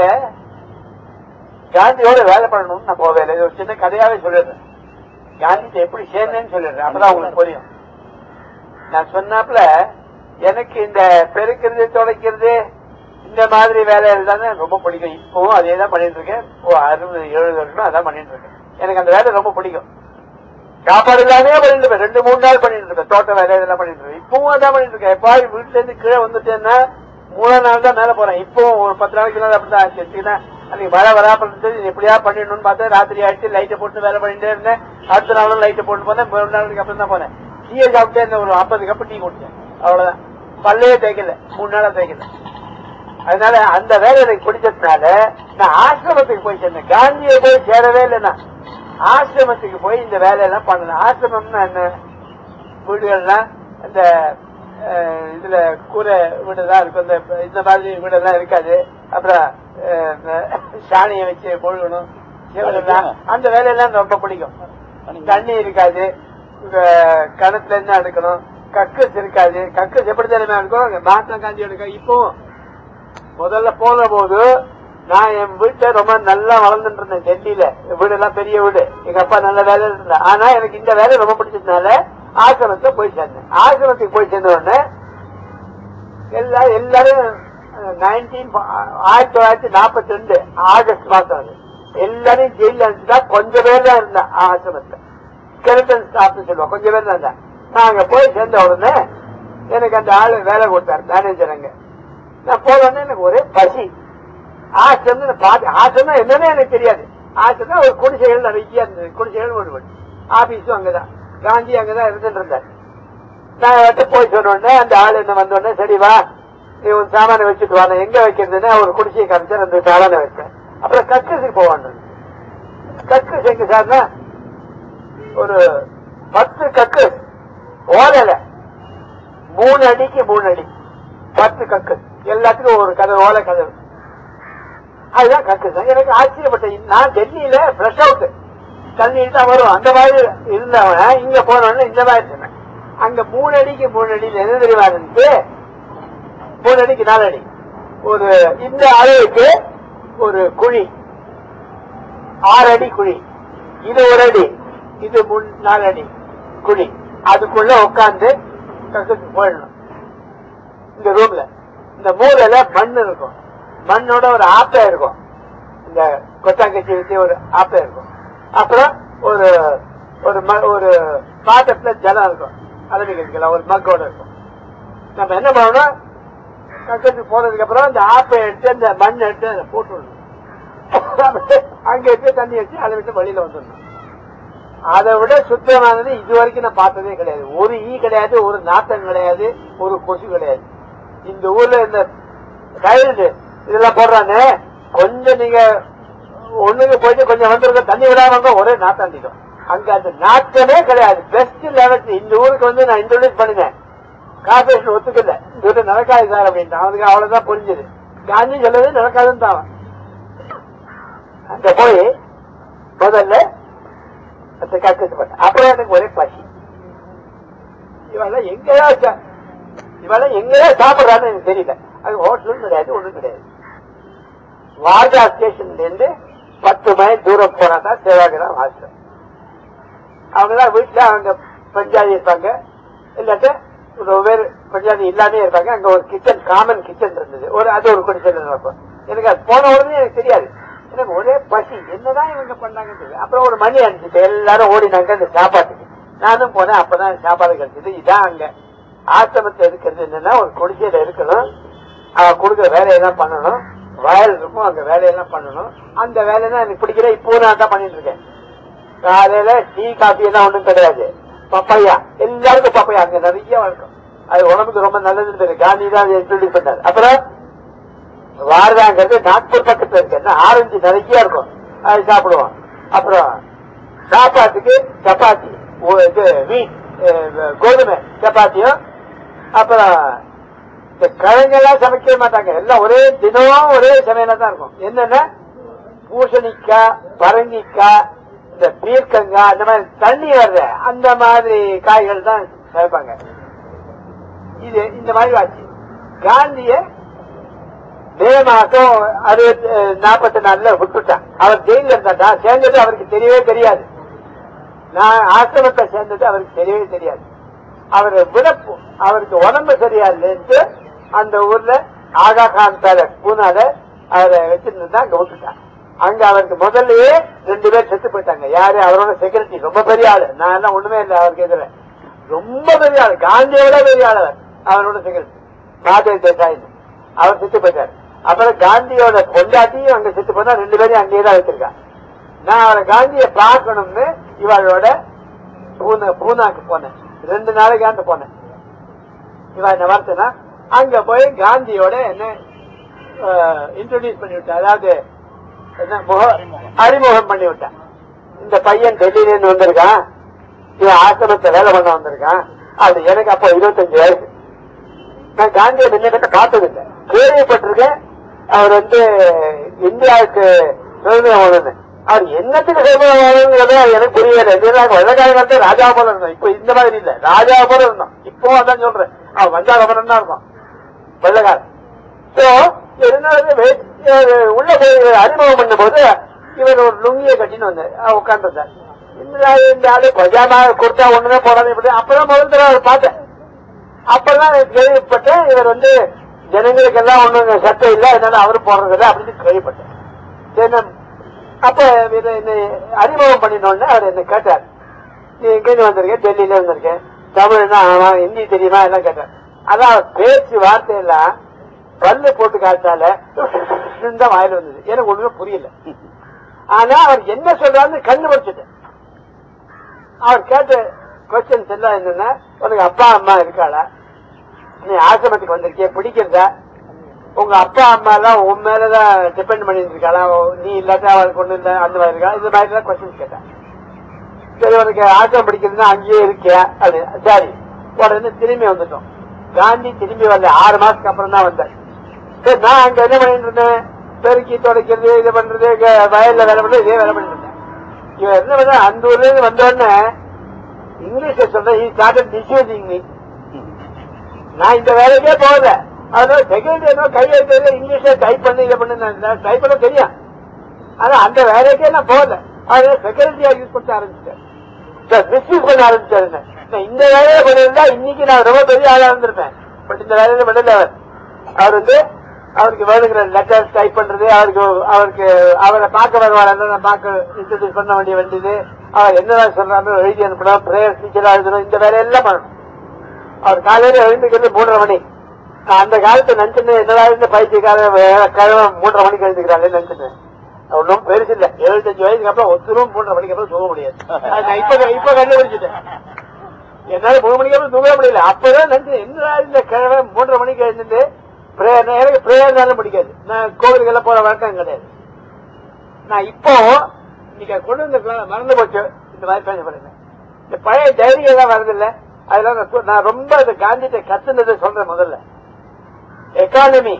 A: காந்தியோட வேலை பண்ணணும்னு நான் போவேன் இது ஒரு சின்ன கதையாவே சொல்லிடுறேன் காந்தி எப்படி சேர்ந்தேன்னு சொல்லிடுறேன் அப்பதான் உங்களுக்கு புரியும் நான் சொன்னாப்ல எனக்கு இந்த பெருக்கிறது துடைக்கிறது இந்த மாதிரி வேலைகள் தானே ரொம்ப பிடிக்கும் இப்பவும் அதே தான் பண்ணிட்டு இருக்கேன் ஓ அறுபது எழுபது வருஷம் அதான் பண்ணிட்டு இருக்கேன் எனக்கு அந்த வேலை ரொம்ப பிடிக்கும் சாப்பாடு இல்லாமே பண்ணிட்டு இருப்பேன் ரெண்டு மூணு நாள் பண்ணிட்டு இருப்பேன் தோட்ட வேலை இதெல்லாம் பண்ணிட்டு இருப்பேன் இப்பவும் அதான் பண்ணிட்டு இருக்கேன் எப்பாவது வீட்டுல இருந்து கீழே வந்துட்டேன்னா மூணாம் நாள் தான் மேல போறேன் இப்பவும் ஒரு பத்து நாளைக்கு மேல அப்படிதான் ஆச்சு வச்சுக்கினா அன்னைக்கு மழை வராப்ப இருந்தது இது எப்படியா பண்ணிடணும்னு பார்த்தா ராத்திரி ஆயிடுச்சு லைட்டை போட்டு வேலை பண்ணிட்டே இருந்தேன் அடுத்த நாளும் லைட்டை போட்டு போனேன் மூணு நாளுக்கு அப்புறம் தான் போனேன் டீயை சாப்பிட்டே இருந்தேன் ஒரு ஐம்பது கப்பு டீ குடிச்சேன் அவ்வளவுதான் பல்லையே தேய்க்கல மூணு நாளா தேய்க்கல அதனால அந்த வேலை எனக்கு பிடிச்சதுனால நான் ஆசிரமத்துக்கு போய் சேர்ந்தேன் காந்தியை போய் சேரவே இல்லை நான் ஆசிரமத்துக்கு போய் இந்த வேலையெல்லாம் பண்ணணும் ஆசிரமம்னா என்ன வீடுகள்லாம் இந்த அஹ், இதுல கூரை வீடுதான் இருக்கும் இந்த இந்த மாதிரி வீடெல்லாம் இருக்காது அப்புறம் அஹ், இந்த சாணியை வச்சு பொழுகணும் செவரெல்லாம் அந்த வேலையெல்லாம் ரொம்ப பிடிக்கும் தண்ணி இருக்காது இங்க கிணத்துல இருந்து எடுக்கணும் கக்கஸ் இருக்காது கக்கஸ் எப்படி தெரியுமா இருக்கும் மகாத்மா காந்தியோட க- இப்பவும் முதல்ல போன போது நான் என் வீட்டை ரொம்ப நல்லா வளர்ந்துட்டு இருந்தேன் டெல்லியில வீடு எல்லாம் பெரிய வீடு எங்க அப்பா நல்ல வேலை இருந்தா ஆனா எனக்கு இந்த வேலை ரொம்ப பிடிச்சதுனால ஆசிரமத்தை போய் சேர்ந்தேன் ஆசிரமத்துக்கு போய் சேர்ந்த உடனே எல்லா எல்லாரும் நைன்டீன் ஆயிரத்தி தொள்ளாயிரத்தி நாற்பத்தி ரெண்டு ஆகஸ்ட் மாசம் அது எல்லாரையும் ஜெயில அனுப்பிச்சுட்டா கொஞ்சம் பேர் தான் இருந்தா ஆசிரமத்துல ஸ்கெலட்டன் ஸ்டாஃப்னு சொல்லுவோம் கொஞ்சம் பேர் தான் இருந்தா நான் அங்க போய் சேர்ந்த உடனே எனக்கு அந்த ஆளு வேலை கொடுத்தாரு மேனேஜர் அங்க நான் போன உடனே எனக்கு ஒரே பசி ஆசிரம்னு பாத்து ஆசிரம்னா என்னன்னு எனக்கு தெரியாது ஆசிரம்னா ஒரு குடிசைகள் நிறைய இருந்தது குடிசைகள் ஒரு வீடு ஆபீஸும் அங்கதான் காந்தி அங்கதான் இருந்துட்டு இருந்தார் நான் அவர்கிட்ட போய் சொன்ன உடனே அந்த ஆள் என்ன வந்த உடனே சரி வா நீ உன் சாமான வச்சுட்டு வா நான் எங்க வைக்கிறதுன்னு ஒரு குடிசையை காமிச்சு அந்த சாமான வச்சேன் அப்புறம் கக்கஸுக்கு போவான் கக்கஸ் எங்க சார்னா ஒரு பத்து கக்கஸ் ஓலையில மூணு அடிக்கு மூணு அடி பத்து கக்கஸ் எல்லாத்துக்கும் ஒரு கதவு ஓலை கதவு அதுதான் கக்கஸ் எனக்கு ஆச்சரியப்பட்டேன் நான் டெல்லியில ஃப்ரெஷ் அவுட் தள்ளிட்டு தான் வரும் அந்த மாதிரி இருந்தவன் இங்க போனவன இந்த மாதிரி சொன்னேன் அங்க மூணு அடிக்கு மூணு அடியில் என்ன தெரியுமா இருந்துச்சு மூணு அடிக்கு நாலு அடி ஒரு இந்த அளவுக்கு ஒரு குழி ஆறு அடி குழி இது ஒரு அடி இது மூணு நாலு அடி குழி அதுக்குள்ள உட்காந்து கக்கத்துக்கு போயிடணும் இந்த ரூம்ல இந்த மூலையில மண் இருக்கும் மண்ணோட ஒரு ஆப்பை இருக்கும் இந்த கொட்டாங்கச்சி வச்சு ஒரு ஆப்பை இருக்கும் அப்புறம் ஒரு ஒரு ம- ஒரு பாத்திரத்துல ஜலம் இருக்கும் அளவிக்கலாம் ஒரு மக்கோட இருக்கும் நம்ம என்ன பண்ணணும் கக்கத்துக்கு போனதுக்கு அப்புறம் அந்த ஆப்பை எடுத்து அந்த மண் எடுத்து அதை போட்டு விடணும் அங்க எடுத்து தண்ணி வச்சு அதை விட்டு வெளியில வந்துடணும் அதை விட சுத்தமானது இது வரைக்கும் நான் பார்த்ததே கிடையாது ஒரு ஈ கிடையாது ஒரு நாத்தம் கிடையாது ஒரு கொசு கிடையாது இந்த ஊர்ல இந்த டைல்டு இதெல்லாம் போடுறானே கொஞ்சம் நீங்க ஒண்ணுக்கு போயிட்டு கொஞ்சம் வந்திருக்க தண்ணி விடாம ஒரே நாத்தம் அடிக்கும் அங்க அந்த நாத்தமே கிடையாது பெஸ்ட் லெவல் இந்த ஊருக்கு வந்து நான் இன்ட்ரோடியூஸ் பண்ணினேன் கார்பரேஷன் ஒத்துக்கல இந்த ஊர்ல நடக்காது சார் அப்படின்ட்டு அவனுக்கு அவ்வளவுதான் புரிஞ்சது காந்தி சொல்றது நடக்காதுன்னு தான் அவன். அங்க போய் முதல்ல அந்த கக்கத்து பண்ண அப்புறம் எனக்கு ஒரே பசி இவெல்லாம் எங்கயா சா- இவெல்லாம் எங்கயா சாப்பிடுறான்னு எனக்கு தெரியல அது ஹோட்டலும் கிடையாது ஒண்ணும் கிடையாது வார்தா ஸ்டேஷன்ல இருந்து பத்து மைல் தூரம் போனா தான் சேவாகிராம் ஹாஸ்டல் அவங்கதான் வீட்டுல அவங்க பஞ்சாதி இருப்பாங்க இல்லாட்ட ஒரு வேறு பஞ்சாதி இல்லாமே இருப்பாங்க அங்க ஒரு கிச்சன் காமன் கிச்சன் இருந்தது ஒரு அது ஒரு குடிசையில் இருக்கும் எனக்கு அது போன உடனே எனக்கு தெரியாது எனக்கு ஒரே பசி என்னதான் இவங்க பண்ணாங்கன்னு தெரியும் அப்புறம் ஒரு மணி அடிச்சுட்டு எல்லாரும் ஓடினாங்க அந்த சாப்பாட்டுக்கு நானும் போனேன் அப்பதான் சாப்பாடு கிடைச்சது இதான் அங்க ஆசிரமத்தில் இருக்கிறது என்னன்னா ஒரு குடிசையில இருக்கணும் அவ கொடுக்குற வேலையெல்லாம் பண்ணணும் வயல் இருக்கும் அங்க வேலையெல்லாம் பண்ணணும் அந்த வேலையெல்லாம் எனக்கு பிடிக்கல இப்போ நான் தான் பண்ணிட்டு இருக்கேன் காலையில டீ காபி எல்லாம் ஒண்ணும் கிடையாது பப்பையா எல்லாருக்கும் பப்பையா அங்க நிறைய வழக்கம் அது உடம்புக்கு ரொம்ப நல்லதுன்னு பேரு காந்தி தான் இன்ட்ரோடியூஸ் பண்ணாரு அப்புறம் வாரதாங்கிறது நாக்பூர் பக்கத்துல இருக்கு என்ன ஆரஞ்சு நிறைய இருக்கும் அது சாப்பிடுவோம் அப்புறம் சாப்பாட்டுக்கு சப்பாத்தி ஓ- இது வீட் அஹ், கோதுமை சப்பாத்தியும் அப்புறம் இந்த கிழங்கெல்லாம் சமைக்கவே மாட்டாங்க எல்லாம் ஒரே தினம் ஒரே சமையலா தான் இருக்கும் என்னன்னா பூசணிக்காய் பரங்கிக்காய் இந்த பீர்க்கங்காய் அந்த மாதிரி தண்ணி வர்ற அந்த மாதிரி காய்கள் தான் சமைப்பாங்க இது இந்த மாதிரி ஆச்சு காந்திய மே மாசம் அறுபத்தி நாற்பத்தி நாலுல விட்டுட்டான் அவர் ஜெயில இருந்தாட்டா சேர்ந்தது அவருக்கு தெரியவே தெரியாது நான் ஆசிரமத்தை சேர்ந்தது அவருக்கு தெரியவே தெரியாது அவர் விடப்பு அவருக்கு உடம்பு சரியா இல்லைன்ட்டு அந்த ஊர்ல ஆகா கான் பேலஸ் பூனால அவரை வச்சிருந்தா அங்க விட்டுட்டான் அங்க அவருக்கு முதல்லயே ரெண்டு பேர் செத்து போயிட்டாங்க யாரு அவரோட செக்யூரிட்டி ரொம்ப பெரிய ஆளு நான் எல்லாம் ஒண்ணுமே இல்லை அவருக்கு எதிர ரொம்ப பெரிய ஆளு காந்தியோட பெரிய ஆளு அவர். அவரோட செக்யூரிட்டி மாதவ் தேசாய் அவர் செத்து போயிட்டாரு அப்புறம் காந்தியோட பொண்டாட்டியும் அங்க செத்து போனா ரெண்டு பேரையும் அங்கேயே தான் வச்சிருக்காங்க நான் அவரை காந்திய பார்க்கணும்னு இவளோட பூனா பூனாக்கு போனேன் ரெண்டு நாளைக்கு அந்த போனேன் இவ என்ன வார்த்தைனா அங்க போய் காந்தியோட என்ன இன்ட்ரோடியூஸ் பண்ணி விட்டேன் அதாவது என்ன முக- அறிமுகம் பண்ணி விட்டேன் இந்த பையன் டெல்லியில இருந்து வந்திருக்கான் இவன் ஆசிரமத்தை வேலை பண்ண வந்திருக்கான் அது எனக்கு அப்போ இருபத்தஞ்சு வயசு நான் காந்தியை முன்ன பார்த்ததில்லை கேள்விப்பட்டிருக்கேன் அவர் வந்து இந்தியாவுக்கு சுதந்திரம் வேணும்னு அவர் என்னத்துக்கு சுதந்திரம் வேணுங்கிறத எனக்கு புரியல இல்லைன்னா வெள்ளக்காரங்க வந்து ராஜா போல இருந்தோம் இப்போ இந்த மாதிரி இல்ல ராஜா போல இருந்தோம் இப்போ அதான் சொல்றேன் அவன் வந்தால் அப்புறம் தான் இருக்கும் வெள்ளக்காரன் சோ இருந்தாலும் வே- அஹ் உள்ள போய் இவர் அறிமுகம் பண்ணும்போது இவர் ஒரு லுங்கியை கட்டின்னு வந்து உட்காந்துருந்தார் இந்த இந்த ஆளு பஜாமா கொடுத்தா ஒண்ணுதான் போடாது இப்படி அப்புறம் முதல் தடவை அவர் பார்த்தேன் அப்பதான் எனக்கு கேள்விப்பட்டேன் இவர் வந்து ஜனங்களுக்கு எல்லாம் ஒண்ணும் சட்டம் இல்ல அதனால அவரு போடுறது இல்ல அப்படின்னு கேள்விப்பட்டேன் சரி, நான் அப்ப இவரை என்னை அறிமுகம் பண்ணினோடனே அவர் என்ன கேட்டார் நீ எங்க வந்திருக்கேன் டெல்லியில வந்திருக்கேன் தமிழ்னா ஆமா ஹிந்தி தெரியுமா எல்லாம் கேட்டார் அதான் அவர் பேச்சு வார்த்தையெல்லாம் பல்லு போட்டு காட்டால தான் வாயில வந்தது எனக்கு ஒண்ணுமே புரியல ஆனா அவர் என்ன சொல்றாருன்னு கண்டுபிடிச்சிட்டேன் அவர் கேட்ட கொஸ்டின்ஸ் எல்லாம் என்னன்னா உனக்கு அப்பா அம்மா இருக்காளா நீ ஆசிரமத்துக்கு வந்திருக்கிய பிடிக்கிறதா உங்க அப்பா அம்மா எல்லாம் உன் மேலதான் டிபெண்ட் பண்ணிட்டு இருக்காளா நீ இல்லாட்டா அவளுக்கு ஒண்ணு இல்ல அந்த மாதிரி இருக்கா இந்த மாதிரி எல்லாம் கொஸ்டின்ஸ் கேட்டேன் சரி உனக்கு ஆசிரம் பிடிக்கிறதுனா அங்கேயே இருக்கியா அது சரி உடனே திரும்பி வந்துட்டோம் காந்தி திரும்பி வரல ஆறு மாசத்துக்கு அப்புறம் தான் வந்தார் சரி நான் அங்க என்ன பண்ணிட்டு இருந்தேன் பெருக்கி துடைக்கிறது இது பண்றது இங்க வயல்ல வேலை பண்றது இதே வேலை பண்ணிட்டு இருந்தேன் இவன் என்ன பண்ண அந்த ஊர்ல இருந்து வந்த உடனே இங்கிலீஷ்ல சொல்ற ஈ ஸ்டார்டட் மிஸ்யூசிங் மீ நான் இந்த வேலைக்கே போகல அதனால செகண்ட் ஏதோ கையெழுத்து இங்கிலீஷ்ல டைப் பண்ணி இதை பண்ணு டைப் பண்ண தெரியும் ஆனா அந்த வேலைக்கே நான் போகல அதனால செக்ரட்டரியா யூஸ் பண்ண ஆரம்பிச்சிட்டேன் மிஸ்யூஸ் பண்ண ஆரம்பிச்சாரு என்ன. நான் இந்த வேலையை பண்ணிருந்தா இன்னைக்கு நான் ரொம்ப பெரிய ஆளா இருந்திருப்பேன் பட் இந்த வேலையில பண்ணல அவர் அவர் வந்து அவருக்கு வேணுங்கிற லெட்டர் டைப் பண்றது அவருக்கு அவருக்கு அவரை பார்க்க வருவார் நான் பார்க்க இன்ட்ரடியூஸ் பண்ண வேண்டிய வேண்டியது அவர் என்னதான் சொல்றாரு எழுதி அனுப்பணும் பிரேயர் டீச்சரா எழுதணும் இந்த வேலையெல்லாம் பண்ணணும் அவர் காலையில எழுந்துக்கிறது மூன்றரை மணி நான் அந்த காலத்து நினைச்சுன்னு என்னடா இந்த பயிற்சிக்கார கிழமை மூன்றரை மணிக்கு எழுந்துக்கிறாங்க நினைச்சுன்னு ஒன்றும் பெருசு இல்ல எழுபத்தஞ்சு வயசுக்கு அப்புறம் ஒருத்தரும் மூன்றரை மணிக்கு அப்புறம் தூங்க முடியாது அது நான் இப்ப இப்ப கண்டுபிடிச்சிட்டேன் என்னால மூணு மணிக்கு அப்புறம் தூங்க முடியல அப்பதான் நினைச்சு என்னடா இந்த கிழமை மூன்றரை மணிக்கு எழுந்துட்டு பிரேயர் எனக்கு பிரேயர்னாலும் பிடிக்காது நான் கோவிலுக்கெல்லாம் போற வழக்கம் கிடையாது நான் இப்போ இன்னைக்கு கொண்டு வந்து மறந்து போச்சு இந்த மாதிரி பேச பண்ணுங்க இந்த பழைய டைரி எல்லாம் வருது இல்ல அதெல்லாம் நான் சொ- நான் ரொம்ப இந்த காந்திட்ட கத்துனதை சொல்றேன் முதல்ல எக்கானமி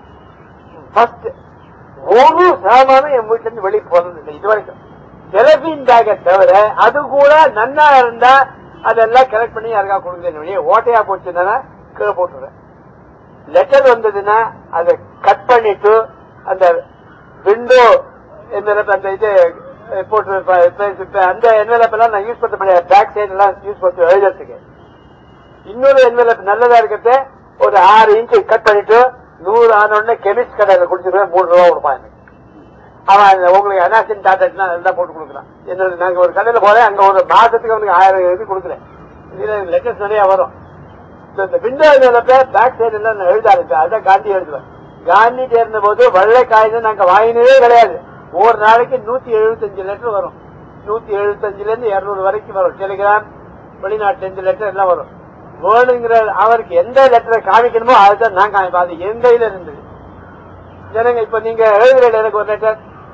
A: ஃபர்ஸ்ட் ஒரு சாமானும் என் வீட்டுல இருந்து வெளியே போறது இல்லை இது வரைக்கும் ஜெலபின் பேக்கை தவிர அது கூட நன்னா இருந்தா அதெல்லாம் கலெக்ட் பண்ணி யாருக்கா கொடுக்குறேன் வெளியே ஓட்டையா போச்சுன்னா கீழே போட்டுறேன் லெட்டர் வந்ததுன்னா அதை கட் பண்ணிட்டு அந்த விண்டோ என்வெலப் அந்த இது அஹ், போட்டு இப்ப- இப்ப- இப்ப அந்த என்வெலப் எல்லாம் நான் யூஸ் பண்ண முடியாது பேக் சைடு எல்லாம் யூஸ் பண்ணி எழுதுறதுக்கு இன்னொரு என்வெலப் நல்லதா இருக்கிறத ஒரு ஆறு இன்ச்சு கட் பண்ணிட்டு நூறு ஆன உடனே கெமிஸ்ட் கடையில குடிச்சிருவேன் மூணு ரூபா கொடுப்பான் எனக்கு அவன் அந்த உங்களுக்கு அனாசின் டாட்டா எல்லாம் போட்டு கொடுக்குறான் என்னோட நாங்க ஒரு கடையில போறேன் அங்க ஒரு மாசத்துக்கு அவனுக்கு ஆயிரம் இது கொடுக்குறேன் இதுல லெட்டர்ஸ் நிறைய வரும் இந்த- இந்த விண்டோ என்வெலப்ப பேக் சைடு எல்லாம் நான் எழுத ஆரம்பிச்சேன் அதான் காந்தி எழுதுவேன் காந்தி சேர்ந்த போது வெள்ளை காகிதம் நாங்க வாங்கினதே கிடையாது ஒரு நாளைக்கு நூத்தி எழுபத்தஞ்சு லெட்டர் வரும் நூத்தி எழுபத்தஞ்சுல இருந்து இருநூறு வரைக்கும் வரும் டெலிகிராம் வெளிநாட்டுல இருந்து லெட்டர் எல்லாம் வரும் வேணுங்கிற அவருக்கு எந்த லெட்டரை காமிக்கணுமோ அதுதான் நான் காமிப்பேன் அது என் கையில இருந்தது ஜனங்க இப்ப நீங்க எழுதுற எனக்கு ஒரு லெட்டர்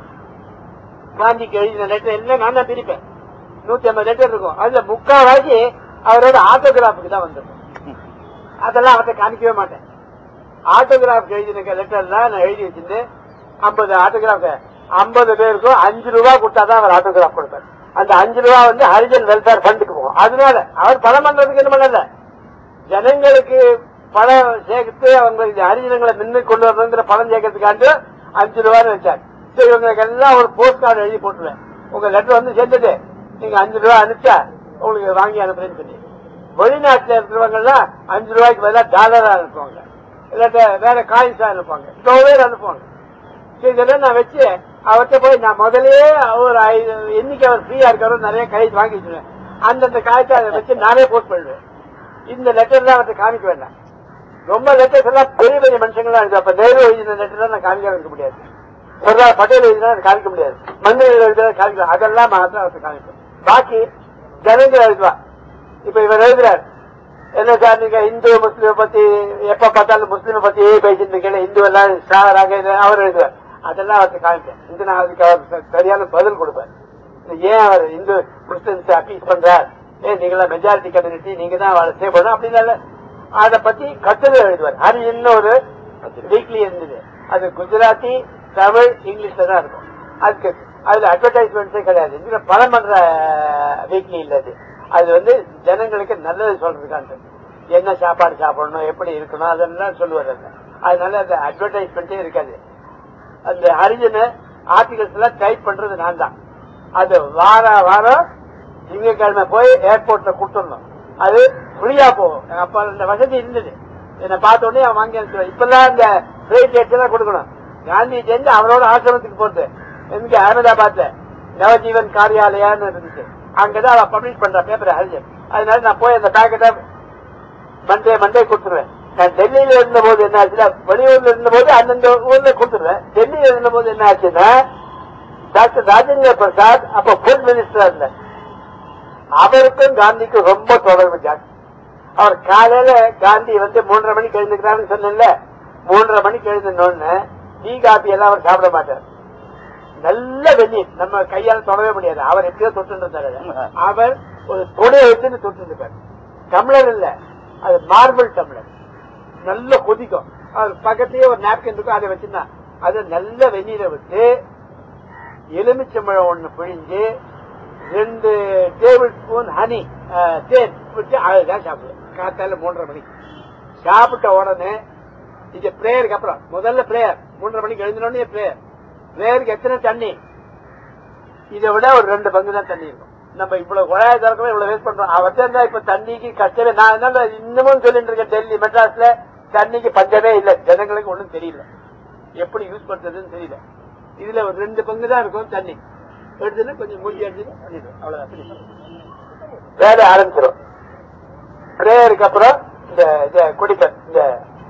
A: காந்திக்கு எழுதின லெட்டர் எல்லாம் நான் தான் பிரிப்பேன் நூத்தி ஐம்பது லெட்டர் இருக்கும் அதுல முக்காவாசி அவரோட ஆட்டோகிராஃபுக்கு தான் வந்திருக்கும் அதெல்லாம் அவர்கிட்ட காமிக்கவே மாட்டேன் ஆட்டோகிராஃப் எழுதின லெட்டர்லாம் நான் எழுதி வச்சிருந்து ஐம்பது ஆட்டோகிராஃப் ஐம்பது பேருக்கும் அஞ்சு ரூபா கொடுத்தாதான் அவர் ஆட்டோகிராஃப் கொடுப்பார் அந்த அஞ்சு ரூபா வந்து ஹரிஜன் வெல்ஃபேர் ஃபண்டுக்கு போகும் அதனால அவர் பணம் பண்றதுக்கு என்ன பண்ணல ஜனங்களுக்கு பணம் சேர்த்து அவங்களுக்கு ஹரிஜனங்களை மின்னு கொண்டு வரணுங்கிற பணம் சேர்க்கறதுக்காண்டு அஞ்சு ரூபான்னு வச்சார் சரி இவங்களுக்கு எல்லாம் ஒரு போஸ்ட் கார்டு எழுதி போட்டுருவேன் உங்க லெட்டர் வந்து சேர்ந்தது நீங்க அஞ்சு ரூபா அனுப்பிச்சா உங்களுக்கு வாங்கி அனுப்புறேன்னு சொல்லி வெளிநாட்டுல இருக்கிறவங்க எல்லாம் அஞ்சு ரூபாய்க்கு பதிலா டாலரா அனுப்புவாங்க இல்லாட்ட வேற காயின்ஸா அனுப்புவாங்க இவ்வளவு பேர் அனுப்புவாங்க சரி இதெல்லாம் நான் வச்சு அவர்கிட்ட போய் நான் முதல்லயே ஒரு ஐ- என்னைக்கு அவர் ஃப்ரீயா இருக்காரோ நிறைய கைது வாங்கி வச்சிருவேன் அந்தந்த காயத்தை அதை வச்சு நானே போஸ்ட் பண்ணுவேன் இந்த லெட்டர் தான் அவர்கிட்ட காமிக்க வேண்டாம் ரொம்ப லெட்டர்ஸ் எல்லாம் பெரிய பெரிய மனுஷங்களாம் இருக்கு அப்ப நேரு எழுதின லெட்டர் நான் காமிக்க வைக்க முடியாது சர்தார் பட்டேல் எழுதினா அதை காமிக்க முடியாது மந்திரி எழுதினா காமிக்க அதெல்லாம் மாத்திரம் அவர்கிட்ட காமிப்பேன் பாக்கி ஜனங்கள் எழுதுவா இப்ப இவர் எழுதுறாரு என்ன சார் நீங்க இந்து முஸ்லீம் பத்தி எப்ப பார்த்தாலும் முஸ்லீம் பத்தி பேசிட்டு இருக்கீங்க இந்து எல்லாம் சாராக இது அவர் எழுதுவார் அதெல்லாம் அவருக்கு காமிப்பேன் இந்த நான் அதுக்கு அவர் சரியான பதில் கொடுப்பேன் இது ஏன் அவர் இந்து முஸ்லிம்ஸ் அப்பீஸ் பண்றார் ஏன் நீங்களா மெஜாரிட்டி கம்யூனிட்டி நீங்க தான் அவளை சேவ் பண்ணணும் அப்படின்னு அதை பத்தி கட்டுரை எழுதுவார் அது இன்னொரு வீக்லி இருந்தது அது குஜராத்தி தமிழ் இங்கிலீஷ்ல தான் இருக்கும் அதுக்கு அதுல அட்வர்டைஸ்மெண்ட்ஸே கிடையாது இதுல பணம் பண்ற வீக்லி இல்ல அது அது வந்து ஜனங்களுக்கு நல்லது சொல்றதுக்கான என்ன சாப்பாடு சாப்பிடணும் எப்படி இருக்கணும் அதெல்லாம் சொல்லுவார் அதுல. அதனால அந்த அட்வர்டைஸ்மெண்ட்டே இருக்காது அந்த ஹரிஜன ஆர்டிகல்ஸ் எல்லாம் டைப் பண்றது நான் தான் அது வார வாரம் திங்கட்கிழமை போய் ஏர்போர்ட்ல கொடுத்துடணும் அது ஃப்ரீயா போகும் அப்ப அந்த வசதி இருந்தது என்னை பார்த்த உடனே அவன் வாங்கி அனுப்பிச்சுடுவான் இப்பெல்லாம் இந்த பிளைட் எல்லாம் கொடுக்கணும் காந்தி சேர்ந்து அவரோட ஆசிரமத்துக்கு போறது எங்க அகமதாபாத்ல நவஜீவன் காரியாலயான்னு இருந்துச்சு அங்கதான் அவன் பப்ளிஷ் பண்ற பேப்பர் ஹரிஜன் அதனால நான் போய் அந்த பேக்கெட்டை மண்டே மண்டே கொடுத்துருவேன் நான் டெல்லியில இருந்த போது என்ன ஆச்சுன்னா வெளியூர்ல இருந்த போது அந்தந்த ஊர்ல கொடுத்துருவேன் டெல்லியில இருந்த போது என்ன ஆச்சுன்னா டாக்டர் ராஜேந்திர பிரசாத் அப்ப ஃபுட் மினிஸ்டரா இருந்தார் அவருக்கும் காந்திக்கும் ரொம்ப தொடர்பு ஜாஸ்தி அவர் காலையில காந்தி வந்து மூன்றரை மணிக்கு எழுந்துக்கிறாருன்னு சொன்னேன்ல மூன்றரை மணிக்கு எழுந்தோன்னு டீ காபி எல்லாம் அவர் சாப்பிட மாட்டார் நல்ல வெந்நீர் நம்ம கையால தொடவே முடியாது அவர் எப்படியோ தொட்டு இருந்தாரு அவர் ஒரு தொடையை வச்சுன்னு தொட்டு இருப்பார் டம்ளர் இல்ல அது மார்பிள் டம்ளர் நல்ல கொதிக்கும் அவர் பக்கத்துலயே ஒரு நாப்கின் இருக்கும் அதை வச்சிருந்தா அதை நல்ல வெந்நீரை விட்டு எலுமிச்சம்பழம் ஒண்ணு பிழிஞ்சு ரெண்டு டேபிள் ஸ்பூன் ஹனி தேன் விட்டு அழகா சாப்பிடுவேன் காத்தால மூன்றரை மணிக்கு சாப்பிட்ட உடனே இது பிரேயருக்கு அப்புறம் முதல்ல பிரேயர் மூன்றரை மணிக்கு எழுந்தினோடனே பிரேயர் பிரேயருக்கு எத்தனை தண்ணி இதை விட ஒரு ரெண்டு பங்கு தான் தண்ணி இருக்கும் நம்ம இவ்வளவு குழாய திறக்கவே இவ்வளவு வேஸ்ட் பண்றோம் அவர்கிட்ட இருந்தா இப்ப தண்ணிக்கு கஷ்டமே நான் என்ன இன்னமும் சொல்லிட்டு இருக்கேன் டெல்லி மெட்ராஸ்ல தண்ணிக்கு பஞ்சமே இல்ல ஜனங்களுக்கு ஒண்ணும் தெரியல எப்படி யூஸ் பண்றதுன்னு தெரியல இதுல ஒரு ரெண்டு பங்கு தான் இருக்கும் தண்ணி எடுத்துன்னு கொஞ்சம் மூஞ்சி அடிச்சு பண்ணிடுவோம் அவ்வளவுதான் finish. வேலை ஆரம்பிச்சிடும் பிரேயருக்கு அப்புறம் இந்த இத குடிப்பேன் இந்த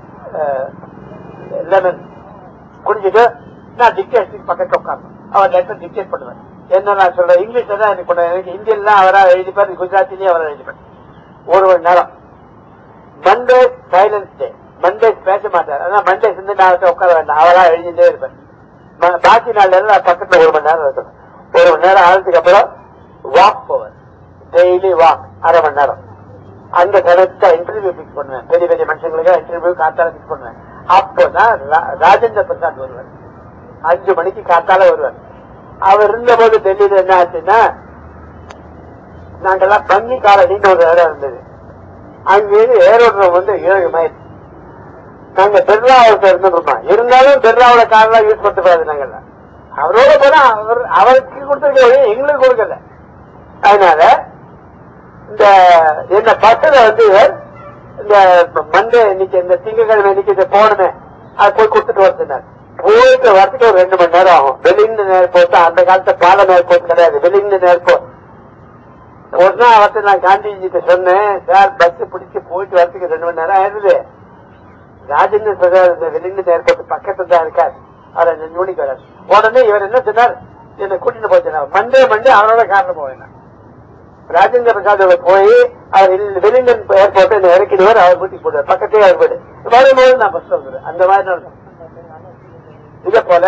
A: லெமன் குடிச்சிட்டு நான் டிக்டேஷனுக்கு பக்கத்துல உட்காரணும் அவர் லெட்டர் டிக்டேட் பண்ணுவேன் என்ன நான் சொல்றேன் இங்கிலீஷ்ல தான் எனக்கு கொண்டு எனக்கு இந்தியன்லாம் அவரா எழுதிப்பார் குஜராத்திலேயே அவரா எழுதிப்பார் ஒரு மணி நேரம் மண்டே சைலன்ஸ் டே மண்டே பேச மாட்டார் ஆனா மண்டே வந்து நான் அவர்ட்ட உட்கார வேண்டாம் அவரா எழுதிட்டே இருப்பேன் ம- பாக்கி நாள்ல எல்லாம் நான் பக்கத்துல ஒரு மணி நேரம் இருக்கணும் ஒரு மணி நேரம் ஆனதுக்கு அப்புறம் வாக் போவேன் டெய்லி வாக் அரை மணி நேரம் அங்க கரெக்டா இன்டர்வியூ பிக்ஸ் பண்ணுவேன் பெரிய பெரிய மனுஷங்களுக்கு இன்டர்வியூ காத்தால பிக்ஸ் பண்ணுவேன் அப்போதான் ரா- ராஜேந்திர பிரசாத் வருவார் அஞ்சு மணிக்கு காத்தால வருவார் அவர் இருந்தபோது டெல்லியில என்ன ஆச்சுன்னா நாங்கெல்லாம் பன்னி காலனின்னு ஒரு இடம் இருந்தது அங்கிருந்து ஏரோட்ரம் வந்து ஏழு மைல் நாங்க பெர்லாவத்தை இருந்துருப்போம் இருந்தாலும் பெர்லாவோட காரெல்லாம் யூஸ் பண்ணக்கூடாது நாங்கெல்லாம் அவரோட போனா அவர் அவருக்கு கொடுத்திருக்க வழி எங்களுக்கு கொடுக்கல அதனால இந்த என்ன பஸ்ல வந்து இந்த மண்டே இன்னைக்கு இந்த திங்கக்கிழமை இன்னைக்கு இந்த போனமே அது போய் கொடுத்துட்டு வரதுனார் போயிட்டு வரதுக்கு ஒரு ரெண்டு மணி நேரம் ஆகும் வெளியிருந்து ஏர்போர்ட் அந்த காலத்துல பாலம் ஏர்போர்ட் கிடையாது வெளியிருந்து ஏர்போர்ட் ஒரு நாள் அவர்கிட்ட நான் காந்திஜிட்ட சொன்னேன் சார் பஸ் பிடிச்சு போயிட்டு வரதுக்கு ரெண்டு மணி நேரம் ஆயிடுது ராஜேந்திர பிரசாத் இந்த வெளியிருந்து ஏர்போர்ட் பக்கத்துல தான் இருக்காரு அவர் அஞ்சு மணிக்கு வராரு உடனே இவர் என்ன சொன்னார் என்னை கூட்டிட்டு போச்சு மண்டே மண்டே அவரோட காரணம் போவேன் ராஜேந்திர பிரசாதோட போய் அவர் வெளியில ஏர்போர்ட் என்ன இறக்கிடுவார் அவர் வீட்டுக்கு போடுவார் பக்கத்தே அவர் வீடு வரும்போது நான் பஸ் வந்துடுவேன் அந்த மாதிரி நடக்கும் இதே போல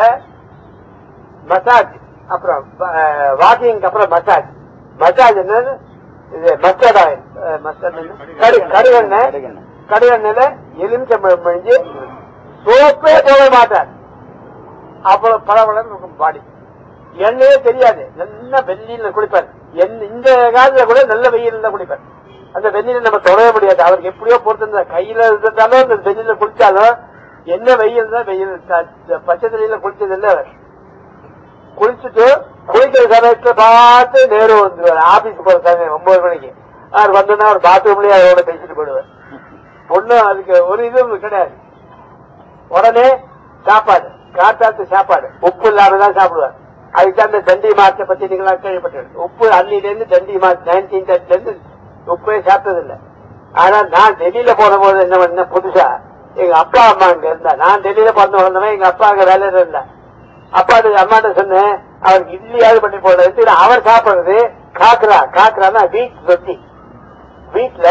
A: மசாஜ் அப்புறம் வாக்கிங் அப்புறம் மசாஜ் மசாஜ் என்னன்னு இது மஸ்டர்ட் ஆயில் மஸ்டர்ட் கடு கடுகெண்ணெய் கடுகெண்ணெயில எலுமிச்சம்பழம் பிழிஞ்சு சோப்பே போட மாட்டார் அவ்வளவு பளபளன்னு இருக்கும் பாடி எண்ணெயே தெரியாது நல்லா வெந்நீர்ல குளிப்பார் எண்ணெய் இந்த காலத்துல கூட நல்ல வெயில் தான் குளிப்பார் அந்த வெந்நீரை நம்ம தொடவே முடியாது அவருக்கு எப்படியோ பொறுத்திருந்தா கையில இருந்தாலும் அந்த வெந்நீர்ல குளிச்சாலும் என்ன வெயில் தான் வெயில் த- பச்சை தண்ணியில குளிச்சது இல்ல அவர் குளிச்சுட்டு குளிக்கிற சமயத்துல பார்த்து நேரம் வந்துருவார் ஆபீஸ் போற சமயம் ஒன்பது மணிக்கு அவர் வந்தோன்னா அவர் பாத்ரூம்லயே அவரோட பேசிட்டு போயிடுவார் ஒண்ணும் அதுக்கு ஒரு இதுவும் கிடையாது உடனே சாப்பாடு காத்தாத்து சாப்பாடு உப்பு இல்லாம தான் சாப்பிடுவார் அதுக்கு அந்த தண்டி மார்ச்சை பத்தி நீங்களா கேள்விப்பட்டிருக்கு உப்பு அன்னில இருந்து தண்டி மார்ச் நைன்டீன் தேர்ட்டில இருந்து உப்பே சாப்பிட்டது இல்ல ஆனா நான் டெல்லியில போன போது என்ன பண்ண புதுசா எங்க அப்பா அம்மா அங்க இருந்தா நான் டெல்லியில பிறந்து வளர்ந்தவன் எங்க அப்பா அங்க வேலையில இருந்தா அப்பா அம்மாட்ட சொன்னேன் அவருக்கு இட்லியாவது பண்ணி போடுறது அவர் சாப்பிடுறது காக்கரா காக்கரான்னா வீட் ரொட்டி வீட்டுல